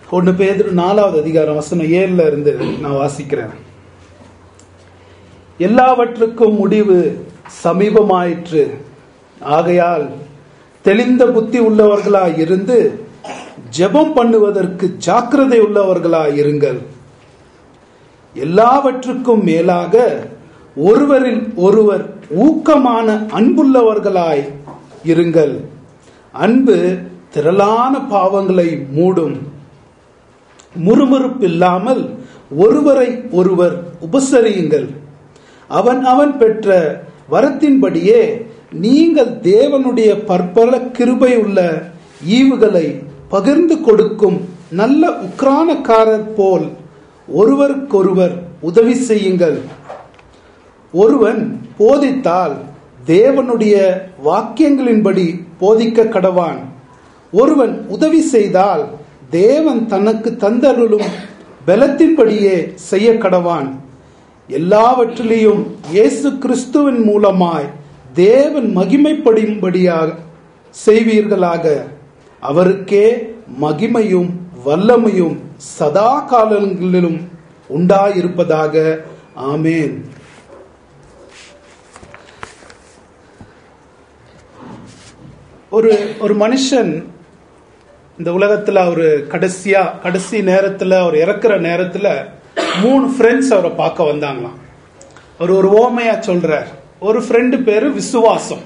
ஒன்னு பேதுரு நாலாவது அதிகாரம் வசனம் ஏழுல இருந்து நான் வாசிக்கிறேன் எல்லாவற்றுக்கும் முடிவு சமீபமாயிற்று ஆகையால் தெளிந்த புத்தி உள்ளவர்களாய் இருந்து ஜெபம் பண்ணுவதற்கு ஜாக்கிரதை உள்ளவர்களாய் இருங்கள் எல்லாவற்றுக்கும் மேலாக ஒருவரில் ஒருவர் ஊக்கமான அன்புள்ளவர்களாய் இருங்கள் அன்பு திரளான பாவங்களை மூடும் முறுமுறுப்பில்லாமல் ஒருவரை ஒருவர் உபசரியுங்கள் அவன் அவன் பெற்ற வரத்தின்படியே நீங்கள் தேவனுடைய பற்பல கிருபை உள்ள ஈவுகளை பகிர்ந்து கொடுக்கும் நல்ல உக்ரானக்காரர் போல் ஒருவருக்கொருவர் உதவி செய்யுங்கள் ஒருவன் போதித்தால் தேவனுடைய வாக்கியங்களின்படி போதிக்க கடவான் ஒருவன் உதவி செய்தால் தேவன் தனக்கு தந்தருளும் பலத்தின்படியே செய்ய கடவான் எல்லாவற்றிலேயும் இயேசு கிறிஸ்துவின் மூலமாய் தேவன் மகிமைப்படும்படியாக செய்வீர்களாக அவருக்கே மகிமையும் வல்லமையும் சதா காலங்களிலும் உண்டாயிருப்பதாக ஆமேன் ஒரு ஒரு மனுஷன் இந்த உலகத்துல அவரு கடைசியா கடைசி நேரத்துல அவர் இறக்குற நேரத்துல மூணு ஃப்ரெண்ட்ஸ் அவரை பார்க்க வந்தாங்களாம் அவர் ஒரு ஓமையா சொல்றார் ஒரு ஃப்ரெண்டு பேரு விசுவாசம்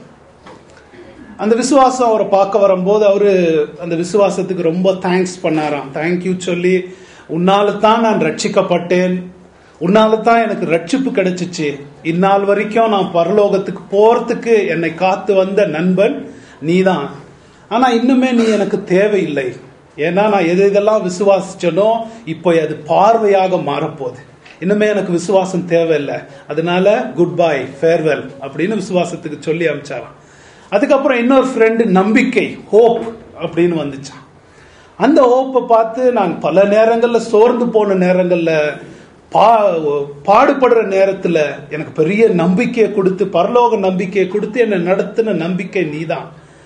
அந்த விசுவாசம் அவரை பார்க்க வரும்போது அவரு அந்த விசுவாசத்துக்கு ரொம்ப தேங்க்ஸ் பண்ணாராம் தேங்க்யூ சொல்லி உன்னால தான் நான் ரட்சிக்கப்பட்டேன் உன்னால தான் எனக்கு ரட்சிப்பு கிடைச்சிச்சு இந்நாள் வரைக்கும் நான் பரலோகத்துக்கு போறதுக்கு என்னை காத்து வந்த நண்பன் நீதான் ஆனா இன்னுமே நீ எனக்கு தேவையில்லை ஏன்னா நான் எது எதெல்லாம் விசுவாசிச்சனோ இப்போ அது பார்வையாக மாறப்போகுது இன்னுமே எனக்கு விசுவாசம் தேவையில்லை அதனால குட் பை ஃபேர்வெல் அப்படின்னு விசுவாசத்துக்கு சொல்லி அமிச்சாராம் அதுக்கப்புறம் இன்னொரு ஃப்ரெண்டு நம்பிக்கை ஹோப் அப்படின்னு வந்துச்சான் அந்த ஹோப்பை பார்த்து நான் பல நேரங்கள்ல சோர்ந்து போன நேரங்கள்ல பா பாடுபடுற நேரத்துல எனக்கு பெரிய நம்பிக்கையை கொடுத்து பரலோக நம்பிக்கையை கொடுத்து என்னை நடத்தின நம்பிக்கை நீதான்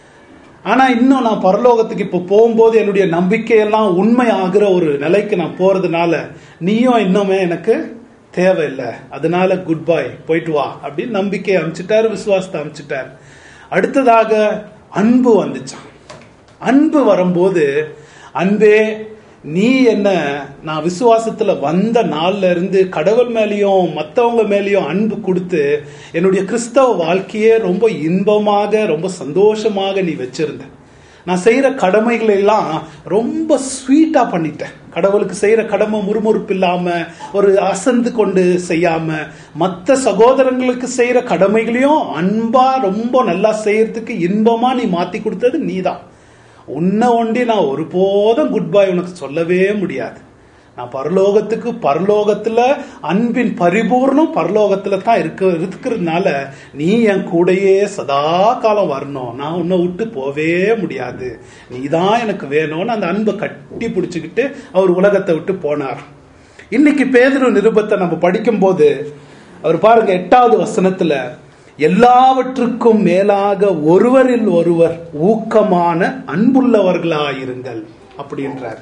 ஆனா இன்னும் நான் பரலோகத்துக்கு இப்ப போகும்போது என்னுடைய நம்பிக்கையெல்லாம் உண்மை ஆகிற ஒரு நிலைக்கு நான் போறதுனால நீயும் இன்னுமே எனக்கு தேவையில்லை அதனால குட் பை போயிட்டு வா அப்படின்னு நம்பிக்கையை அமிச்சிட்டாரு விசுவாசத்தை அமிச்சிட்டாரு அடுத்ததாக அன்பு வந்துச்சான் அன்பு வரும்போது அன்பே நீ என்ன நான் விசுவாசத்துல வந்த நாள்ல இருந்து கடவுள் மேலேயும் மற்றவங்க மேலேயும் அன்பு கொடுத்து என்னுடைய கிறிஸ்தவ வாழ்க்கையே ரொம்ப இன்பமாக ரொம்ப சந்தோஷமாக நீ வச்சிருந்த நான் செய்யற கடமைகளை எல்லாம் ரொம்ப ஸ்வீட்டா பண்ணிட்டேன் கடவுளுக்கு செய்யற கடமை முறுமுறுப்பு இல்லாம ஒரு அசந்து கொண்டு செய்யாம மற்ற சகோதரங்களுக்கு செய்யற கடமைகளையும் அன்பா ரொம்ப நல்லா செய்யறதுக்கு இன்பமா நீ மாத்தி கொடுத்தது நீதான் உன்னை ஒண்டி நான் ஒருபோதும் குட் பை உனக்கு சொல்லவே முடியாது நான் பரலோகத்துக்கு பரலோகத்துல அன்பின் பரிபூர்ணம் பரலோகத்துல தான் இருக்க இருக்கிறதுனால நீ என் கூடயே சதா காலம் வரணும் நான் உன்னை விட்டு போவே முடியாது நீ தான் எனக்கு வேணும்னு அந்த அன்பை கட்டி பிடிச்சுக்கிட்டு அவர் உலகத்தை விட்டு போனார் இன்னைக்கு பேதரு நிருபத்தை நம்ம படிக்கும்போது அவர் பாருங்க எட்டாவது வசனத்துல எல்லாவற்றுக்கும் மேலாக ஒருவரில் ஒருவர் ஊக்கமான அன்புள்ளவர்களாயிருங்கள் அப்படின்றார்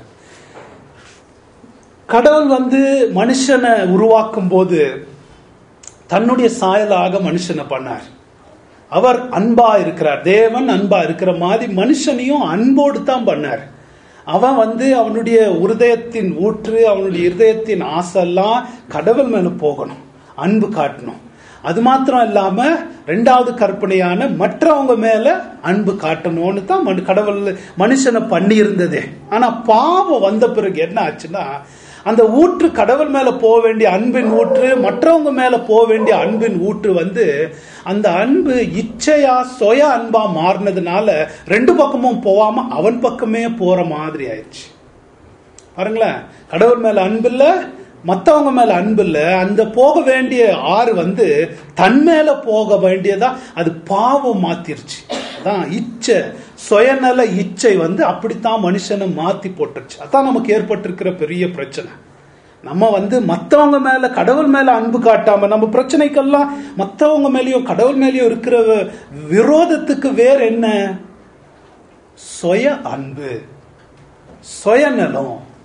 கடவுள் வந்து மனுஷனை உருவாக்கும் போது தன்னுடைய சாயலாக மனுஷனை பண்ணார் அவர் அன்பா இருக்கிறார் தேவன் அன்பா இருக்கிற மாதிரி மனுஷனையும் அன்போடு தான் பண்ணார் அவன் வந்து அவனுடைய இருதயத்தின் ஊற்று அவனுடைய இருதயத்தின் ஆசைலாம் கடவுள் மேல போகணும் அன்பு காட்டணும் அது மாத்திரம் இல்லாம ரெண்டாவது கற்பனையான மற்றவங்க மேல அன்பு காட்டணும்னு தான் மனு- கடவுள் மனுஷனை பண்ணி இருந்ததே ஆனா பாவம் வந்த பிறகு என்ன ஆச்சுன்னா அந்த ஊற்று கடவுள் மேல போக வேண்டிய அன்பின் ஊற்று மற்றவங்க மேல போக வேண்டிய அன்பின் ஊற்று வந்து அந்த அன்பு இச்சையா சுய அன்பா மாறினதுனால ரெண்டு பக்கமும் போகாம அவன் பக்கமே போற மாதிரி ஆயிடுச்சு பாருங்களேன் கடவுள் மேல அன்பு இல்ல மத்தவங்க மேல அன்பு இல்ல அந்த போக வேண்டிய ஆறு வந்து தன் மேல போக வேண்டியதா அது பாவம் மாத்திருச்சு அதான் இச்சை சுயநல இச்சை வந்து அப்படித்தான் மனுஷனை மாத்தி போட்டுருச்சு அதான் நமக்கு ஏற்பட்டிருக்கிற பெரிய பிரச்சனை நம்ம வந்து மத்தவங்க மேல கடவுள் மேல அன்பு காட்டாம நம்ம பிரச்சனைக்கெல்லாம் மத்தவங்க மேலயும் கடவுள் மேலயும் இருக்கிற விரோதத்துக்கு வேற என்ன சுய அன்பு சுயநலம்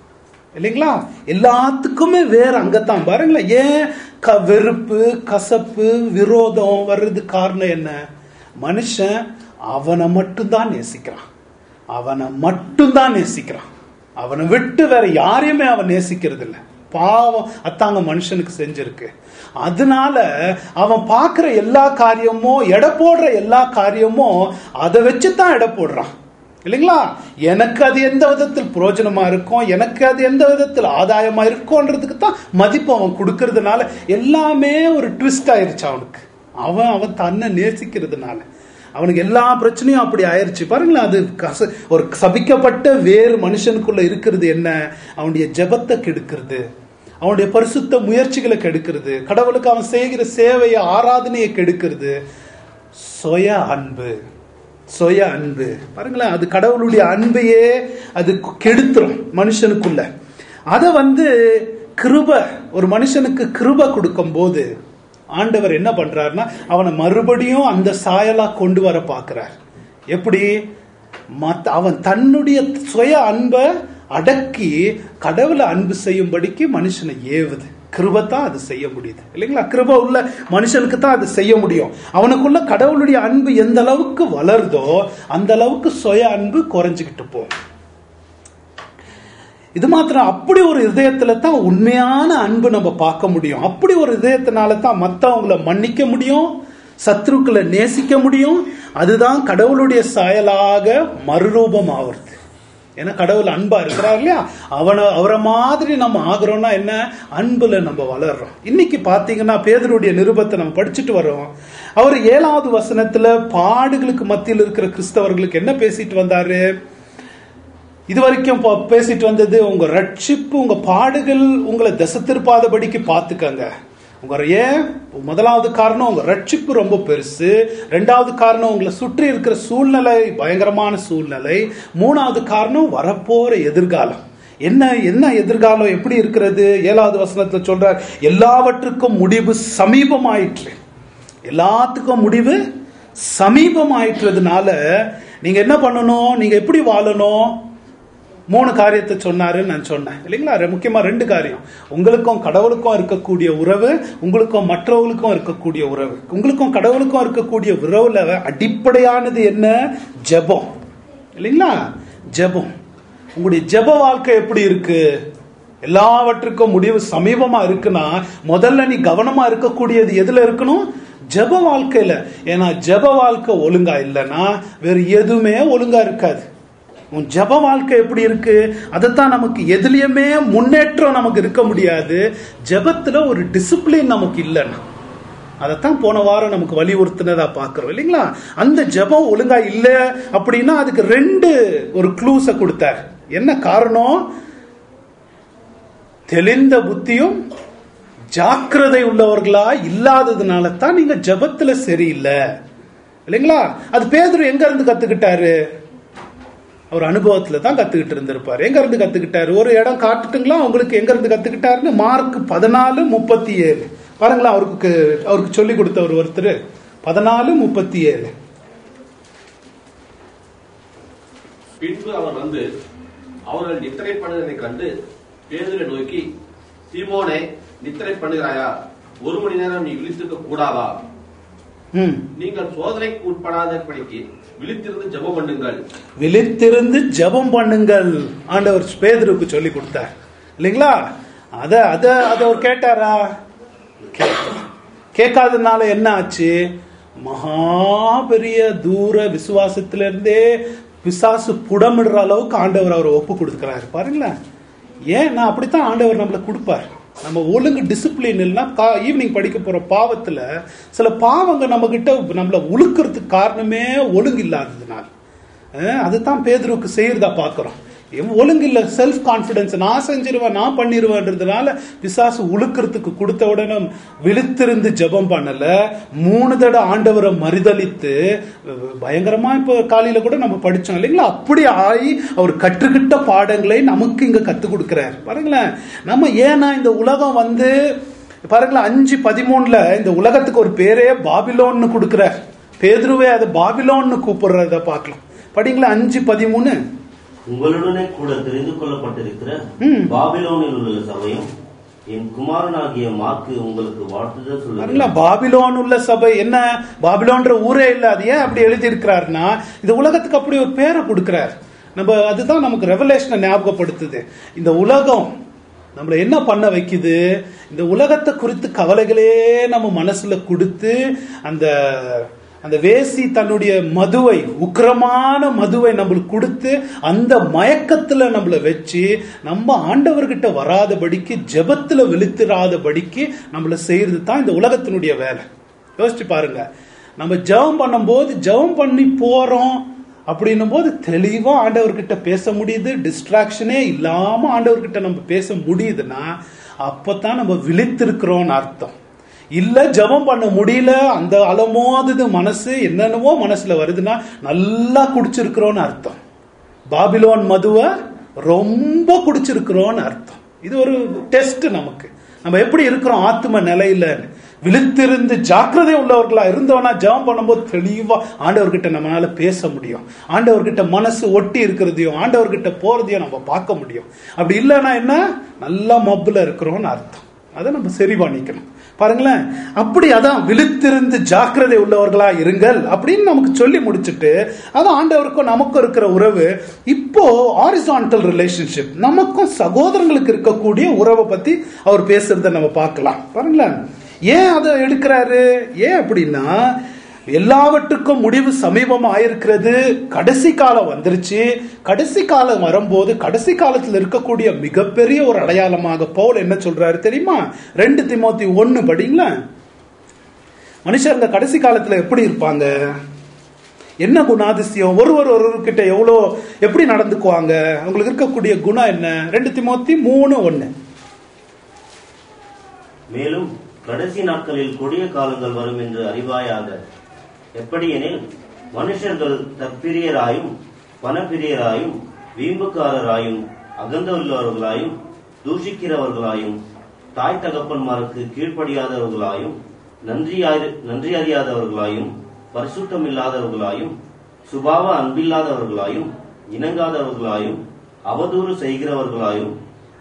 இல்லைங்களா எல்லாத்துக்குமே வேற அங்கத்தான் பாருங்களேன் ஏன் க வெறுப்பு கசப்பு விரோதம் வர்றது காரணம் என்ன மனுஷன் அவனை மட்டும்தான் நேசிக்கிறான் அவனை மட்டும்தான் நேசிக்கிறான் அவனை விட்டு வேற யாரையுமே அவன் நேசிக்கிறது இல்ல பாவம் அத்தாங்க மனுஷனுக்கு செஞ்சிருக்கு அதனால அவன் பார்க்கிற எல்லா காரியமும் எடை போடுற எல்லா காரியமும் அதை வச்சுதான் எடை போடுறான் இல்லைங்களா எனக்கு அது எந்த விதத்தில் பிரயோஜனமா இருக்கும் எனக்கு அது எந்த விதத்தில் ஆதாயமா இருக்கும்ன்றதுக்கு தான் மதிப்பு அவன் கொடுக்கறதுனால எல்லாமே ஒரு ட்விஸ்ட் ஆயிருச்சு அவனுக்கு அவன் அவன் தன்னை நேசிக்கிறதுனால அவனுக்கு எல்லா பிரச்சனையும் அப்படி ஆயிருச்சு பாருங்களேன் அது கச ஒரு சபிக்கப்பட்ட வேறு மனுஷனுக்குள்ள இருக்கிறது என்ன அவனுடைய ஜெபத்தை கெடுக்கிறது அவனுடைய பரிசுத்த முயற்சிகளை கெடுக்கிறது கடவுளுக்கு அவன் செய்கிற சேவையை ஆராதனையை கெடுக்கிறது சுய அன்பு சுய அன்பு பாருங்களேன் அது கடவுளுடைய அன்பையே அது கெடுத்துரும் மனுஷனுக்குள்ள அதை வந்து கிருப ஒரு மனுஷனுக்கு கிருப கொடுக்கும் போது ஆண்டவர் என்ன பண்றாருன்னா அவனை மறுபடியும் அந்த சாயலா கொண்டு வர பார்க்கிறார் எப்படி மத்த அவன் தன்னுடைய சுய அன்பை அடக்கி கடவுளை அன்பு செய்யும்படிக்கு மனுஷனை ஏவுது கிருபை தான் அது செய்ய முடியுது இல்லைங்களா கிருபை உள்ள மனுஷனுக்கு தான் அது செய்ய முடியும் அவனுக்குள்ள கடவுளுடைய அன்பு எந்த அளவுக்கு வளருதோ அந்த அளவுக்கு சுய அன்பு குறைஞ்சுக்கிட்டு போகும் இது மாத்திரம் அப்படி ஒரு இதயத்துல தான் உண்மையான அன்பு நம்ம பார்க்க முடியும் அப்படி ஒரு இதயத்தினால தான் மற்றவங்களை மன்னிக்க முடியும் சத்ருக்களை நேசிக்க முடியும் அதுதான் கடவுளுடைய சாயலாக மறுரூபம் ஆவறது ஏன்னா கடவுள் அன்பா இருக்கிறார் இல்லையா அவனை அவரை மாதிரி நம்ம ஆகுறோம்னா என்ன அன்புல நம்ம வளர்றோம் இன்னைக்கு பாத்தீங்கன்னா பேதருடைய நிருபத்தை நம்ம படிச்சுட்டு வரோம் அவர் ஏழாவது வசனத்துல பாடுகளுக்கு மத்தியில் இருக்கிற கிறிஸ்தவர்களுக்கு என்ன பேசிட்டு வந்தாரு இது வரைக்கும் பா- பேசிட்டு வந்தது உங்க ரட்சிப்பு உங்க பாடுகள் உங்களை திசை திருப்பாதபடிக்கு பார்த்துக்கங்க உங்க ஏன் முதலாவது காரணம் உங்க ரட்சிப்பு ரொம்ப பெருசு ரெண்டாவது காரணம் உங்களை சுற்றி இருக்கிற சூழ்நிலை பயங்கரமான சூழ்நிலை மூணாவது காரணம் வரப்போற எதிர்காலம் என்ன என்ன எதிர்காலம் எப்படி இருக்கிறது ஏழாவது வசனத்துல சொல்றார் எல்லாவற்றுக்கும் முடிவு சமீபமாயிற்று எல்லாத்துக்கும் முடிவு சமீபமாயிட்டுறதுனால நீங்க என்ன பண்ணணும் நீங்க எப்படி வாழணும் மூணு காரியத்தை சொன்னாருன்னு நான் சொன்னேன் இல்லைங்களா ரெ- முக்கியமா ரெண்டு காரியம் உங்களுக்கும் கடவுளுக்கும் இருக்கக்கூடிய உறவு உங்களுக்கும் மற்றவங்களுக்கும் இருக்கக்கூடிய உறவு உங்களுக்கும் கடவுளுக்கும் இருக்கக்கூடிய உறவுல அடிப்படையானது என்ன ஜெபம் இல்லைங்களா ஜெபம் உங்களுடைய ஜெப வாழ்க்கை எப்படி இருக்கு எல்லாவற்றுக்கும் முடிவு சமீபமா இருக்குன்னா முதல்ல நீ கவனமா இருக்கக்கூடியது எதுல இருக்கணும் ஜெப வாழ்க்கையில ஏன்னா ஜெப வாழ்க்கை ஒழுங்கா இல்லைன்னா வேற எதுவுமே ஒழுங்கா இருக்காது உன் ஜெப வாழ்க்கை எப்படி இருக்கு அதைத்தான் நமக்கு எதுலயுமே முன்னேற்றம் நமக்கு இருக்க முடியாது ஜெபத்துல ஒரு டிசிப்ளின் நமக்கு இல்லைன்னா அதைத்தான் போன வாரம் நமக்கு வலியுறுத்தினதா பார்க்கிறோம் இல்லைங்களா அந்த ஜெபம் ஒழுங்கா இல்ல அப்படின்னா அதுக்கு ரெண்டு ஒரு க்ளூஸ கொடுத்தார் என்ன காரணம் தெளிந்த புத்தியும் ஜாக்கிரதை உள்ளவர்களா இல்லாததுனால தான் நீங்க ஜெபத்துல சரியில்லை இல்லைங்களா அது பேதுரு எங்க இருந்து கத்துக்கிட்டாரு அவர் அனுபவத்துல தான் கத்துக்கிட்டு இருந்திருப்பாரு எங்க இருந்து கத்துக்கிட்டாரு ஒரு இடம் காட்டுட்டுங்களா உங்களுக்கு எங்க இருந்து கத்துக்கிட்டாருன்னு மார்க் பதினாலு முப்பத்தி ஏழு பாருங்களா அவருக்கு அவருக்கு சொல்லி கொடுத்தவர் ஒருத்தர் பதினாலு முப்பத்தி ஏழு பின்பு அவர் வந்து அவர்கள் நித்திரை பண்ணுவதை கண்டு பேதுரை நோக்கி சீமோனே நித்திரை பண்ணுகிறாயா ஒரு மணி நேரம் நீ விழித்திருக்க கூடாதா ம் நீங்கள் சோதனைக்கு உட்படாதபடிக்கு விழித்திருந்து ஜெபம் பண்ணுங்கள் விழித்திருந்து ஜெபம் பண்ணுங்கள் ஆண்டவர் பேதுருக்கு சொல்லி கொடுத்தார் இல்லைங்களா அத அத அத அவர் கேட்டாரா கேட்கல. கேட்காததுனால என்ன ஆச்சு மகா பெரிய தூர விசுவாசத்துல இருந்தே பிசாசு புடமிடுற அளவுக்கு ஆண்டவர் அவரை ஒப்பு கொடுக்கிறாரு பாருங்களேன் ஏன் நான் அப்படித்தான் ஆண்டவர் நம்மளை கொடுப்பார் நம்ம ஒழுங்கு டிசிப்ளின் இல்லைன்னா ஈவினிங் படிக்க போற பாவத்துல சில பாவங்க நம்ம கிட்ட நம்மள உழுக்கிறதுக்கு காரணமே ஒழுங்கு இல்லாததுனால அஹ் அதுதான் பேதுருவுக்கு செய்யறதா பாக்குறோம் எம் ஒழுங்கு இல்ல செல்ஃப் கான்பிடன்ஸ் நான் செஞ்சிருவேன் நான் பண்ணிருவேன்றதுனால பிசாசு உழுக்கிறதுக்கு கொடுத்த உடனே விழித்திருந்து ஜெபம் பண்ணல மூணு தடவை ஆண்டவரை மறுதலித்து அஹ் பயங்கரமா இப்போ காலையில கூட நம்ம படிச்சோம் இல்லைங்களா அப்படி ஆகி அவர் கற்றுக்கிட்ட பாடங்களை நமக்கு இங்க கத்து கொடுக்கிறார் பாருங்களேன் நம்ம ஏன்னா இந்த உலகம் வந்து பாருங்களேன் அஞ்சு பதிமூணுல இந்த உலகத்துக்கு ஒரு பேரே பாபிலோன்னு கொடுக்கிறார் பேதுருவே அது பாபிலோன்னு கூப்பிடுறத பார்க்கலாம் படிங்களா அஞ்சு பதிமூணு உங்களுடனே கூட தெரிந்து கொள்ளப்பட்டிருக்கிற ம். பாபிலோனில் உள்ள சபையும் என் குமாரனாகிய மார்க்கு உங்களுக்கு வாழ்த்துதல் பாருங்களா சொல்லுங்கள் பாபிலோன் உள்ள சபை என்ன பாபிலோன்ற ஊரே இல்ல அது ஏன் அப்படி எழுதி இருக்கிறாருன்னா இந்த உலகத்துக்கு அப்படி ஒரு பேரை கொடுக்கிறார் நம்ம அதுதான் நமக்கு ரெவலேஷனை ஞாபகப்படுத்துது இந்த உலகம் நம்மளை என்ன பண்ண வைக்குது இந்த உலகத்தை குறித்து கவலைகளே நம்ம மனசுல கொடுத்து அந்த அந்த வேசி தன்னுடைய மதுவை உக்கிரமான மதுவை நம்மளுக்கு கொடுத்து அந்த மயக்கத்துல நம்மள வச்சு நம்ம ஆண்டவர்கிட்ட வராதபடிக்கு ஜெபத்துல விழுத்திராதபடிக்கு நம்மள செய்யறது தான் இந்த உலகத்தினுடைய வேலை யோசிச்சு பாருங்க நம்ம ஜெபம் பண்ணும்போது ஜெபம் பண்ணி போறோம் அப்படின்னும் போது தெளிவா ஆண்டவர்கிட்ட பேச முடியுது டிஸ்ட்ராக்ஷனே இல்லாம ஆண்டவர்கிட்ட நம்ம பேச முடியுதுன்னா அப்பதான் நம்ம விழித்திருக்கிறோம்னு அர்த்தம் இல்ல ஜெபம் பண்ண முடியல அந்த அலமோதுது மனசு என்னென்னவோ மனசுல வருதுன்னா நல்லா குடிச்சிருக்கிறோம்னு அர்த்தம் பாபிலோன் மதுவை ரொம்ப குடிச்சிருக்கிறோம்னு அர்த்தம் இது ஒரு டெஸ்ட் நமக்கு நம்ம எப்படி இருக்கிறோம் ஆத்ம நிலையில விழித்திருந்து ஜாக்கிரதை உள்ளவர்களா இருந்தோம்னா ஜெபம் பண்ணும்போது தெளிவா ஆண்டவர்கிட்ட நம்மளால பேச முடியும் ஆண்டவர்கிட்ட மனசு ஒட்டி இருக்கிறதையும் ஆண்டவர்கிட்ட போறதையும் நம்ம பார்க்க முடியும் அப்படி இல்லைன்னா என்ன நல்லா மப்புல இருக்கிறோம்னு அர்த்தம் அதை நம்ம சரி பண்ணிக்கணும் பாருங்களேன் அப்படி அதான் விழித்திருந்து ஜாக்கிரதை உள்ளவர்களா இருங்கள் அப்படின்னு நமக்கு சொல்லி முடிச்சுட்டு அதான் ஆண்டவருக்கும் நமக்கும் இருக்கிற உறவு இப்போ ஹாரிசான்டல் ரிலேஷன்ஷிப் நமக்கும் சகோதரங்களுக்கு இருக்கக்கூடிய உறவை பத்தி அவர் பேசுறத நம்ம பார்க்கலாம் பாருங்களேன் ஏன் அதை எடுக்கிறாரு ஏன் அப்படின்னா எல்லாவற்றுக்கும் முடிவு சமீபம் ஆயிருக்கிறது கடைசி காலம் வந்துருச்சு கடைசி காலம் வரும்போது கடைசி காலத்துல இருக்கக்கூடிய மிகப்பெரிய ஒரு அடையாளமாக பவுல் என்ன சொல்றாரு தெரியுமா ரெண்டு திமோத்தி ஒன்னு படிங்களா மனுஷங்க கடைசி காலத்துல எப்படி இருப்பாங்க என்ன குணாதிசயம் ஒருவர் ஒருவர்கிட்ட எவ்வளோ எப்படி நடந்துக்குவாங்க அவங்களுக்கு இருக்கக்கூடிய குணம் என்ன ரெண்டு திமோத்தி மூணு ஒன்னு மேலும் கடைசி நாட்களில் கொடிய காலங்கள் வரும் என்று அறிவாயாக எப்படியெனில் மனுஷர்கள் தற்பிரியராயும் பணப்பிரியராயும் வீம்புக்காரராயும் அகந்தவுள்ளவர்களாயும் தூஷிக்கிறவர்களாயும் தாய் தகப்பன்மாருக்கு கீழ்ப்படியாதவர்களாயும் நன்றியாய் நன்றி அறியாதவர்களாயும் பரிசுத்தம் இல்லாதவர்களாயும் சுபாவ அன்பில்லாதவர்களாயும் இணங்காதவர்களாயும் அவதூறு செய்கிறவர்களாயும்